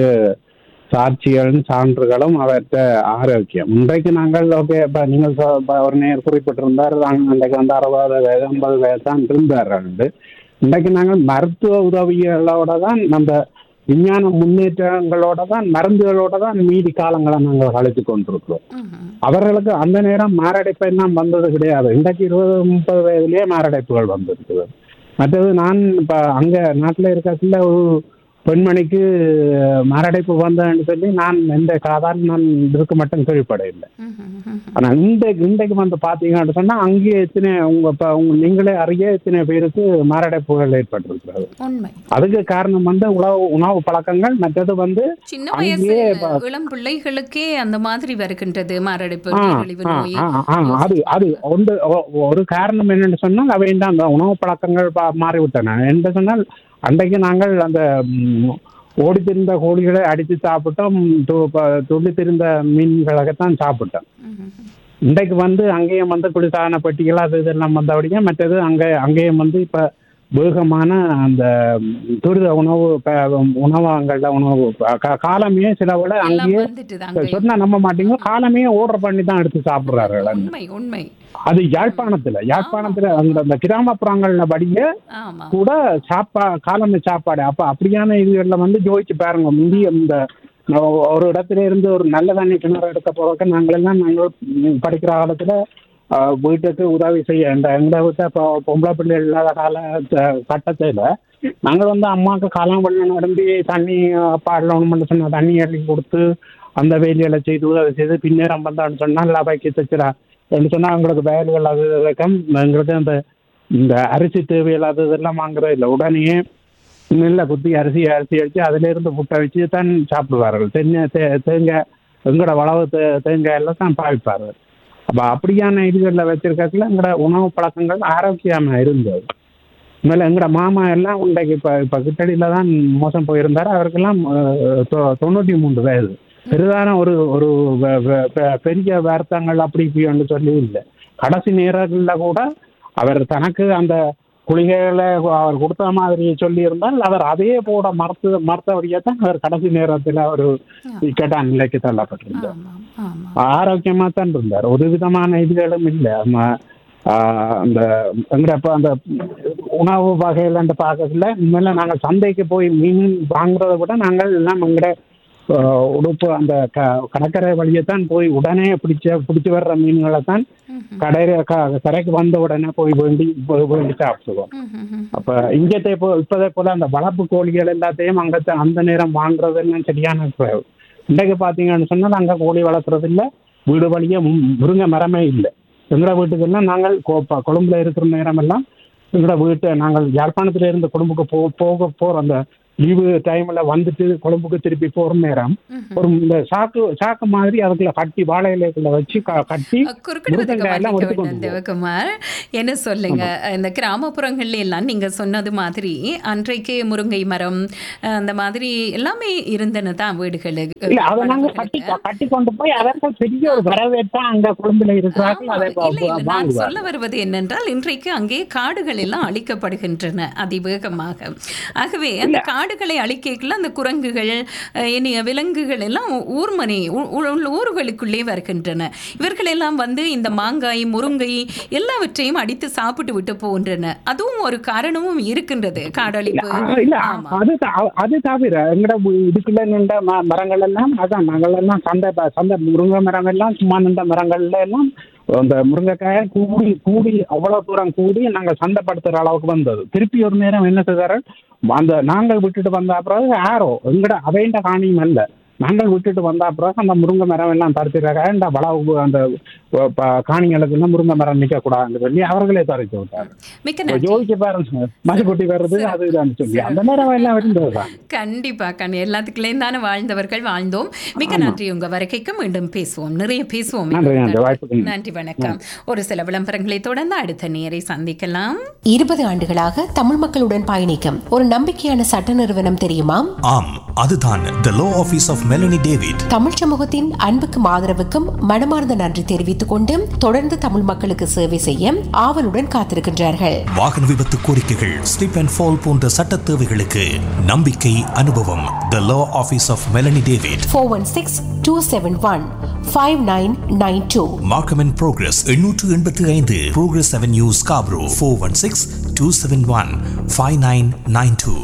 சாட்சிகளும் சான்றுகளும் அவற்ற ஆரோக்கியம் இன்றைக்கு நாங்கள் ஓகே இப்போ நீங்கள் சொ- இப்ப ஒரு நேர் குறிப்பிட்டிருந்தார் நாங்கள் அன்றைக்கு வந்து அறுபது வயது ஐம்பது வயது தான் இருந்தார்கள் இன்றைக்கு நாங்கள் மருத்துவ உதவிகளோட தான் நம்ம விஞ்ஞான முன்னேற்றங்களோட தான் மருந்துகளோட தான் மீதி காலங்களை நாங்கள் கழித்து கொண்டிருக்கிறோம் அவர்களுக்கு அந்த நேரம் மாரடைப்பு எல்லாம் வந்தது கிடையாது இன்றைக்கு இருபது முப்பது வயதுலயே மாரடைப்புகள் வந்திருக்குது மற்றது நான் இப்போ அங்கே நாட்டில் இருக்கக்குள்ள ஒரு பெண்மணிக்கு மாரடைப்பு வந்தேன்னு சொல்லி நான் எந்த சாதாரண நான் இதுக்கு மட்டும் கேள்விப்படையில்லை ஆனா இந்த இன்றைக்கு வந்து பாத்தீங்கன்னு சொன்னா அங்கேயே எத்தனை உங்க இப்ப உங்க நீங்களே அறிய எத்தனை பேருக்கு மாரடைப்புகள் ஏற்பட்டிருக்கிறது
உண்மை
அதுக்கு காரணம் வந்து உணவு உணவு பழக்கங்கள் மற்றது வந்து
சின்ன வயசு
அங்கேயே ப-
இளம் பிள்ளைகளுக்கே அந்த மாதிரி வருகின்றது மாரடைப்பு
ஆ,
நீரிழிவு
ஆ,
நோய்
ஆ, ஆ, அது அது ஒன்று ஒ- ஒரு காரணம் என்னன்னு சொன்னால் அவை தான் அந்த உணவு பழக்கங்கள் பா- மாறிவிட்டன என்று சொன்னால் அன்றைக்கு நாங்கள் அந்த ம், ஓடித்திருந்த கோழிகளை அடித்து சாப்பிட்டோம் து- ப- துள்ளித்திருந்த மீன்களாகத்தான் சாப்பிட்டோம் இன்றைக்கு வந்து அங்கேயும் வந்து குளிர்சாதன பெட்டிகள் அது இதெல்லாம் வந்தபடியே மற்றது அங்கே அங்கேயும் வந்து இப்போ வேகமான அந்த ம், துரித உணவு ப- உணவகங்கள்ல உணவு ப- கா- காலமே சில விட அங்கேயே
வந்துட்டுது அங்கே.
சொன்னா நம்ப மாட்டீங்க காலமே ஆர்டர் பண்ணி தான் எடுத்து சாப்பிடுறாரு
உண்மை உண்மை
அது யாழ்ப்பாணத்துல யாழ்ப்பாணத்துல அந்த அந்த கிராமப்புறங்கள்ல படிய
ஆமா
கூட சாப்பா காலமே சாப்பாடு அப்ப அப்படியான இதுகள்ல வந்து ஜோதிச்சு பாருங்க முந்தி இந்த ஒ- ஒரு இடத்துல இருந்து ஒரு நல்ல தண்ணி கிணறு எடுக்க போறதுக்கு நாங்களெல்லாம் நாங்கள் ம், படிக்கிற காலத்துல அஹ், வீட்டுக்கு உதவி செய்ய இந்த எங்களை விட்ட இப்போ பொம்பளை பிள்ளை இல்லாத கால கட்டத்தில் நாங்கள் வந்து அம்மாவுக்கு காலம் பண்ண நடந்து தண்ணி பாடல ஒன்று பண்ண சொன்ன தண்ணி அள்ளி கொடுத்து அந்த வேலைகளை செய்து உதவி செய்து பின்னேறம் வந்தான்னு சொன்னால் லாபாய்க்கு தச்சுரா என்று சொன்னால் எங்களுக்கு வயல்கள் அது இருக்கும் எங்களுக்கு அந்த இந்த அரிசி தேவையில்லாத இதெல்லாம் வாங்குறது இல்லை உடனே நெல்லை குத்தி அரிசி அரிசி அடித்து அதிலிருந்து புட்டை வச்சு தான் சாப்பிடுவார்கள் தென்னை தே தேங்காய் எங்களோட வளவு தே தேங்காய் எல்லாம் தான் பாவிப்பார்கள் அப்போ அப்படியான இதுகளில் வச்சிருக்கக்குள்ள எங்களோட உணவு பழக்கங்கள் ஆரோக்கியமாக இருந்தது மேலே எங்களோட மாமா எல்லாம் இன்றைக்கு இப்போ இப்போ கிட்டடியில் தான் மோசம் போயிருந்தார் அவருக்கெல்லாம் அஹ், தொ- தொண்ணூற்றி மூன்று வயது பெரிதான ஒரு ஒரு வெ- வெ- வெ- பெரிய வருத்தங்கள் அப்படி இப்படின்னு சொல்லி இல்லை கடைசி நேரங்களில் கூட அவர் தனக்கு அந்த குளிகைகளை அவர் கொடுத்த மாதிரி சொல்லியிருந்தால் அவர் அதே போட மறுத்து மறுத்தபடியே தான் அவர் கடைசி நேரத்தில் ஒரு இக்கட்டான நிலைக்கு தள்ளப்பட்டிருந்தார் ஆரோக்கியமா தான் இருந்தார் ஒரு விதமான இதுகளும் இல்லை ம- ஆஹ் அந்த எங்கட இப்போ அந்த உணவு வகைகள் அந்த பார்க்கறதுல உண்மையில நாங்கள் சந்தைக்கு போய் மீன் வாங்குறதை விட நாங்கள் எல்லாம் எங்கட ஆஹ் உடுப்பு அந்த க கடற்கரை வழியை தான் போய் உடனே பிடிச்ச பிடிச்சி வர்ற மீன்களை தான் கடையில க கரைக்கு வந்த உடனே போய் வேண்டி போய் வேண்டி சாப்பிடுவோம் அப்ப இங்கத்தை இப்போ இப்போதே போல அந்த வளர்ப்பு கோழிகள் எல்லாத்தையும் அங்க அந்த நேரம் வாங்குறது எல்லாம் சரியான குறைவு. இன்றைக்கு பாத்தீங்கன்னு சொன்னா நாங்க கோழி வளர்க்குறது இல்ல வீடு வழியே மு- முருங்கை மரமே இல்லை எங்களோட வீட்டுக்கெல்லாம் நாங்கள் கோ- கொழும்புல இருக்கிற நேரம் எல்லாம் எங்களோட வீட்டை நாங்கள் யாழ்ப்பாணத்துல இருந்து கொழும்புக்கு போ போக போற அந்த லீவு டைம்ல வந்துட்டு கொழும்புக்கு திருப்பி போற நேரம் ஒரு இந்த சாக்கு சாக்கு மாதிரி அதுக்குள்ள கட்டி வாழை இலைக்குள்ள வச்சு க- கட்டி
குறுக்கிடுறதுக்கு
முருங்கைக்காய் எல்லாம்
மன்னிக்க
எடுத்து கொண்டு
வேண்டும் தேவகுமார் என்ன சொல்லுங்க இந்த கிராமப்புறங்கள்ல எல்லாம் நீங்க சொன்னது மாதிரி அன்றைக்கு முருங்கை மரம் அஹ், அந்த மாதிரி எல்லாமே இருந்தன தான் வீடுகளுக்கு
இல்ல அதை நாங்க கட்டி கட்டி கொண்டு போய் அதற்கு பெரிய ஒரு வரவேற்பா அங்க கொழும்புல இருக்கிறார்கள் அதை வா-
இல்ல, இல்ல, நான்
வாங்குவார்
சொல்ல வருவது என்னென்றால் இன்றைக்கு அங்கே காடுகள் எல்லாம் அழிக்கப்படுகின்றன அதிவேகமாக ஆகவே அந்த காடுகளை அழிக்கல அந்த குரங்குகள் அஹ், இனிய விலங்குகள் எல்லாம் ஊர்மனை ஊ- ஊ- ஊர்களுக்குள்ளே வருகின்றன இவர்கள் எல்லாம் வந்து இந்த மாங்காய் முருங்கை எல்லாவற்றையும் அடித்து சாப்பிட்டு விட்டு போகின்றன அதுவும் ஒரு காரணமும் இருக்கின்றது காடழிப்பு
ஆ, இல்ல அது த- அது தவிர எங்கட வீ- இதுக்குள்ள நின்ற ம- மரங்கள் எல்லாம் அதான் நாங்கள் எல்லாம் சந்தை ப- சந்தை முருங்கை மரம் எல்லாம் சும்மா நின்ற மரங்கள்ல எல்லாம் அந்த முருங்கைக்காயை கூடி கூடி அவ்வளவு தூரம் கூடி நாங்கள் சந்தைப்படுத்துற அளவுக்கு வந்தது திருப்பி ஒரு நேரம் என்ன செய்தாரு அந்த நாங்கள் விட்டுட்டு வந்த பிறகு ஆரோ எங்கட அவைண்ட காணியும் அல்ல நாங்கள் விட்டுட்டு வந்த பிறகு அந்த முருங்கை மரம் எல்லாம் தடுத்துறாங்க இந்த வளவு அந்த அஹ், ப- காணிகளுக்கு எல்லாம் முருங்கை மரம் நிக்க கூடாதுன்னு சொல்லி அவர்களே தடுத்து விட்டார்
மிக்க
இப்ப ஜோதிக்க பாருங்க மறுபடி வர்றது அது இதுன்னு சொல்லி அந்த நேரம் எல்லாம் இருந்ததுதான்
கண்டிப்பா கண் எல்லாத்துக்குள்ளேயும் தானே வாழ்ந்தவர்கள் வாழ்ந்தோம் மிக்க நன்றி உங்க வருகைக்கு மீண்டும் பேசுவோம் நிறைய பேசுவோம்
நன்றி, நன்றி. வாய்ப்புக்கு நன்றி.
நன்றி வணக்கம் ஒரு சில விளம்பரங்களை தொடர்ந்து அடுத்த நேரை சந்திக்கலாம்
இருபது ஆண்டுகளாக தமிழ் மக்களுடன் பயணிக்கும் ஒரு நம்பிக்கையான சட்ட நிறுவனம் தெரியுமா
ஆம் அதுதான் the law office of Melanie David
தமிழ் சமூகத்தின் அன்புக்கும் ஆதரவுக்கும் மனமார்ந்த நன்றி தெரிவித்துக் கொண்டு தொடர்ந்து தமிழ் மக்களுக்கு சேவை செய்ய ஆவலுடன் காத்திருக்கின்றார்கள்
வாகன விபத்து கோரிக்கைகள் ஸ்லிப் அண்ட் ஃபால் போன்ற சட்ட தேவைகளுக்கு நம்பிக்கை அனுபவம் the law office of Melanie David
four one six two seven one five nine nine two
Markham and Progress எண்ணூற்று எண்பத்தி ஐந்து Progress Avenue Scarborough four one six two seven one five nine nine two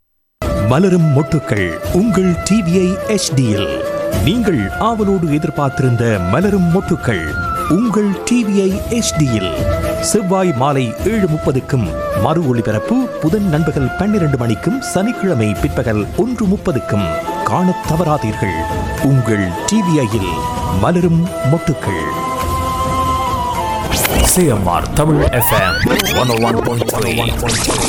மலரும் மொட்டுக்கள் உங்கள் TVI எச்டியில் நீங்கள் ஆவலோடு எதிர்பார்த்திருந்த மலரும் மொட்டுக்கள் உங்கள் டிவிஐ எச்டியில் செவ்வாய் மாலை ஏழு முப்பதுக்கும் மறு ஒளிபரப்பு புதன் நண்பகல் பன்னிரண்டு மணிக்கும் சனிக்கிழமை பிற்பகல் ஒன்று முப்பதுக்கும் காணத் தவறாதீர்கள் உங்கள் டிவிஐயில் மலரும் மொட்டுக்கள்
CMR Tamil FM one one point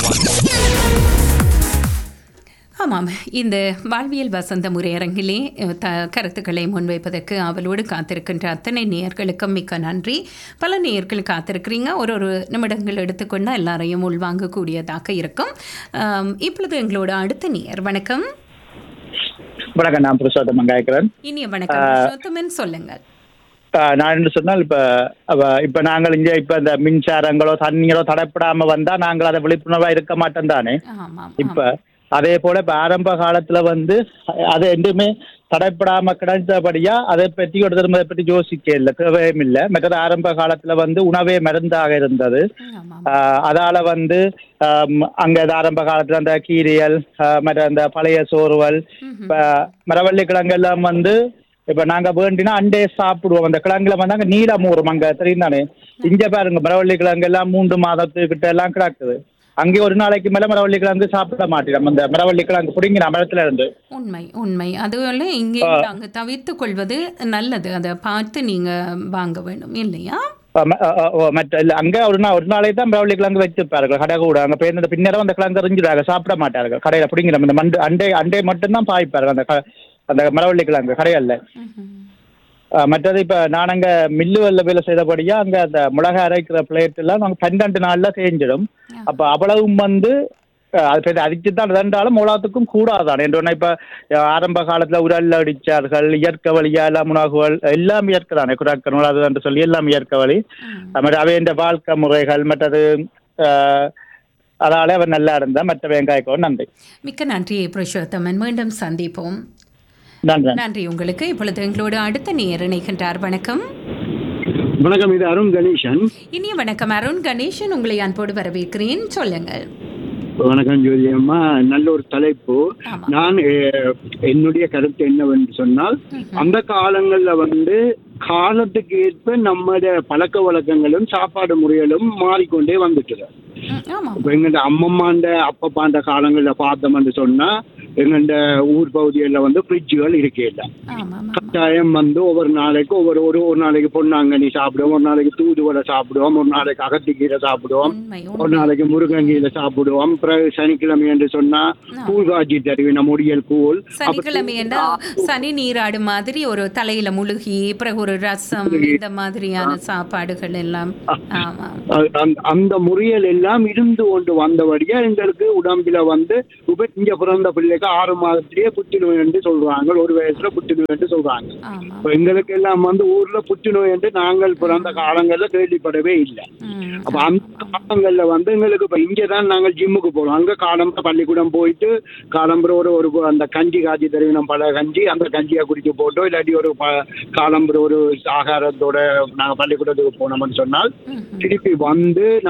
ஆமாம் இந்த வாழ்வியல் வசந்த முறையரங்கிலே அஹ், த கருத்துக்களை முன்வைப்பதற்கு அவளோடு காத்திருக்கின்ற அத்தனை நேயர்களுக்கும் மிக்க நன்றி பல நேயர்கள் காத்திருக்கிறீங்க ஒரு ஒரு நிமிடங்கள் எடுத்துக்கொண்டால் எல்லாரையும் உள்வாங்கக்கூடியதாக இருக்கும் ஆம், இப்பொழுது எங்களோட அடுத்த நேயர் வணக்கம்
வணக்கம் நான் புருஷோத்தமன் காய்க்கிறேன்
இனிய வணக்கம்
ஆ.
புருஷோத்தமன் சொல்லுங்கள்
ஆஹ் நான் என்ன சொன்னால் இப்ப அவ- இப்ப நாங்கள் இங்க இப்ப இந்த மின்சாரங்களோ தண்ணீரோ தடைப்படாம வந்தா நாங்கள் அதை விழிப்புணர்வா இருக்க மாட்டோம் தானே
ஆமாம்
இப்ப அதே போல இப்ப ஆரம்ப காலத்துல வந்து அது எதுவுமே தடைப்படாம கிடைச்சபடியா அதை பற்றி ஒரு தடவை அதை பற்றி யோசிக்க இல்லை தேவையும் இல்லை மற்றது ஆரம்ப காலத்துல வந்து உணவே மருந்தாக இருந்தது ஆஹ் அதால வந்து ஆம், அங்க இது ஆரம்ப காலத்துல அந்த கீரியல் ஆஹ் மற்ற அந்த பழைய சோறுவல் இப்ப மரவள்ளி கிழங்கு எல்லாம் வந்து இப்ப நாங்க வேண்டினா அண்டே சாப்பிடுவோம் அந்த கிழங்குல வந்து அங்க நீளம் ஊறும் அங்க தெரியும் தானே இங்க பாருங்க மரவள்ளி கிழங்கு எல்லாம் மூன்று மாதத்துக்கிட்ட எல்லாம் கிடக்குது அங்கே ஒரு நாளைக்கு மேல மரவள்ளி கிழங்கு சாப்பிட மாட்டோம் அந்த மரவள்ளி கிழங்கு பிடிங்கிற மரத்துல இருந்து
உண்மை உண்மை அதுவல்ல இங்கே
ஆ.
அங்கே தவிர்த்து கொள்வது நல்லது அதை பார்த்து நீங்க வாங்க வேண்டும் இல்லையா
அஹ் ம- அஹ் அஹ் மற்ற இல்ல அங்க ஒரு நாள் ஒரு நாளை தான் மரவள்ளி கிழங்கு வச்சிருப்பார்கள் கடை கூட அங்க போய் இந்த பின்னரும் அந்த கிழங்கு எறிஞ்சிடுவாங்க சாப்பிட மாட்டார்கள் கடையில பிடிங்கிற இந்த மண்டு அண்டை அண்டை மட்டும்தான் பாய்ப்பார்கள் அந்த க- அந்த மரவள்ளி கிழங்கு கடையல்ல அஹ் மற்றது இப்ப நான் அங்க மில்லுவல்ல வேலை செய்தபடியா அங்க அந்த மிளகா அரைக்கிற பிளேட் எல்லாம் நாங்க பன்னெண்டு நாள்ல தேஞ்சிடும் அப்ப அவ்வளவும் வந்து அஹ் அது பெரிய அடிச்சு தான் ரெண்டாலும் மூலாத்துக்கும் கூடாதான் என்று ஒண்ணு இப்ப அஹ் ஆரம்ப காலத்துல உரல்ல அடிச்சார்கள் இயற்கை வழியா எல்லாம் உணவுகள் எல்லாம் இயற்கை தானே குராக்க நூலாது என்று சொல்லி எல்லாம் இயற்கை வழி அது மாதிரி அவை இந்த வாழ்க்கை முறைகள் மற்றது அஹ், அதால அவன் நல்லா இருந்தா மற்ற வெங்காயக்கோ நன்றி
மிக்க நன்றி புருஷோத்தமன் மீண்டும் சந்திப்போம்
நன்றி
நன்றி உங்களுக்கு இப்பொழுது எங்களோடு அடுத்த நேர் இணைகின்றார் வணக்கம்
வணக்கம் இது அருண் கணேசன்
இனிய வணக்கம் அருண் கணேசன் உங்களை அன்போடு வரவேற்கிறேன் சொல்லுங்கள்
வணக்கம் ஜோதி அம்மா நல்ல ஒரு தலைப்பு நான் அஹ், என்னுடைய கருத்து என்னவென்று சொன்னால் அந்த காலங்கள்ல வந்து காலத்துக்கு ஏற்ப நம்முடைய பழக்க வழக்கங்களும் சாப்பாடு முறைகளும் மாறிக்கொண்டே வந்துட்டு இப்ப எங்கள்ட அம்மம்மாண்ட அப்பப்பாண்ட காலங்கள்ல பார்த்தோம்னு சொன்னா எங்கள்ட ஊர் பகுதிகளில் வந்து ஃப்ரிட்ஜுகள் இருக்கே இல்லை கட்டாயம் வந்து ஒவ்வொரு நாளைக்கு ஒவ்வொரு ஒரு ஒரு நாளைக்கு பொன்னாங்கண்ணி சாப்பிடுவோம் ஒரு நாளைக்கு தூதுவளை சாப்பிடுவோம் ஒரு நாளைக்கு அகத்திக்கீரை சாப்பிடுவோம் ஒரு நாளைக்கு முருங்கங்கீரை சாப்பிடுவோம் பிறகு சனிக்கிழமை என்று சொன்னா கூழ் காய்ச்சி தருவின முடியல் கூழ்
சனிக்கிழமை என்ன சனி நீராடு மாதிரி ஒரு தலையில முழுகி பிறகு ஒரு ரசம் இந்த மாதிரியான சாப்பாடுகள் எல்லாம் ஆமா
அ- அந்த- அந்த முறையில் எல்லாம் இருந்து கொண்டு வந்தபடியா எங்களுக்கு உடம்புல வந்து இப்ப இங்க பிறந்த பிள்ளைக்கு ஆறு மாதத்திலேயே புற்றுநோய் என்று சொல்றாங்க ஒரு வயசுல புற்றுநோய் என்று சொல்றாங்க இப்ப எங்களுக்கு எல்லாம் வந்து ஊர்ல புற்றுநோய் என்று நாங்கள் பிறந்த காலங்கள்ல கேள்விப்படவே இல்லை அப்ப அந்த காலங்கள்ல வந்து எங்களுக்கு இப்ப இங்கதான் நாங்கள் ஜிம்முக்கு போறோம் அங்க காலம்புற பள்ளிக்கூடம் போயிட்டு காலம்புற ஒரு ஒரு அந்த கஞ்சி காய்ச்சி தருவினம் பல கஞ்சி அந்த கஞ்சியை குடிக்க போட்டோ இல்லாட்டி ஒரு ப- காலம்புற ஒரு ஆகாரத்தோட நாங்க பள்ளிக்கூடத்துக்கு போனோம்னு சொன்னால் திருப்பி வந்து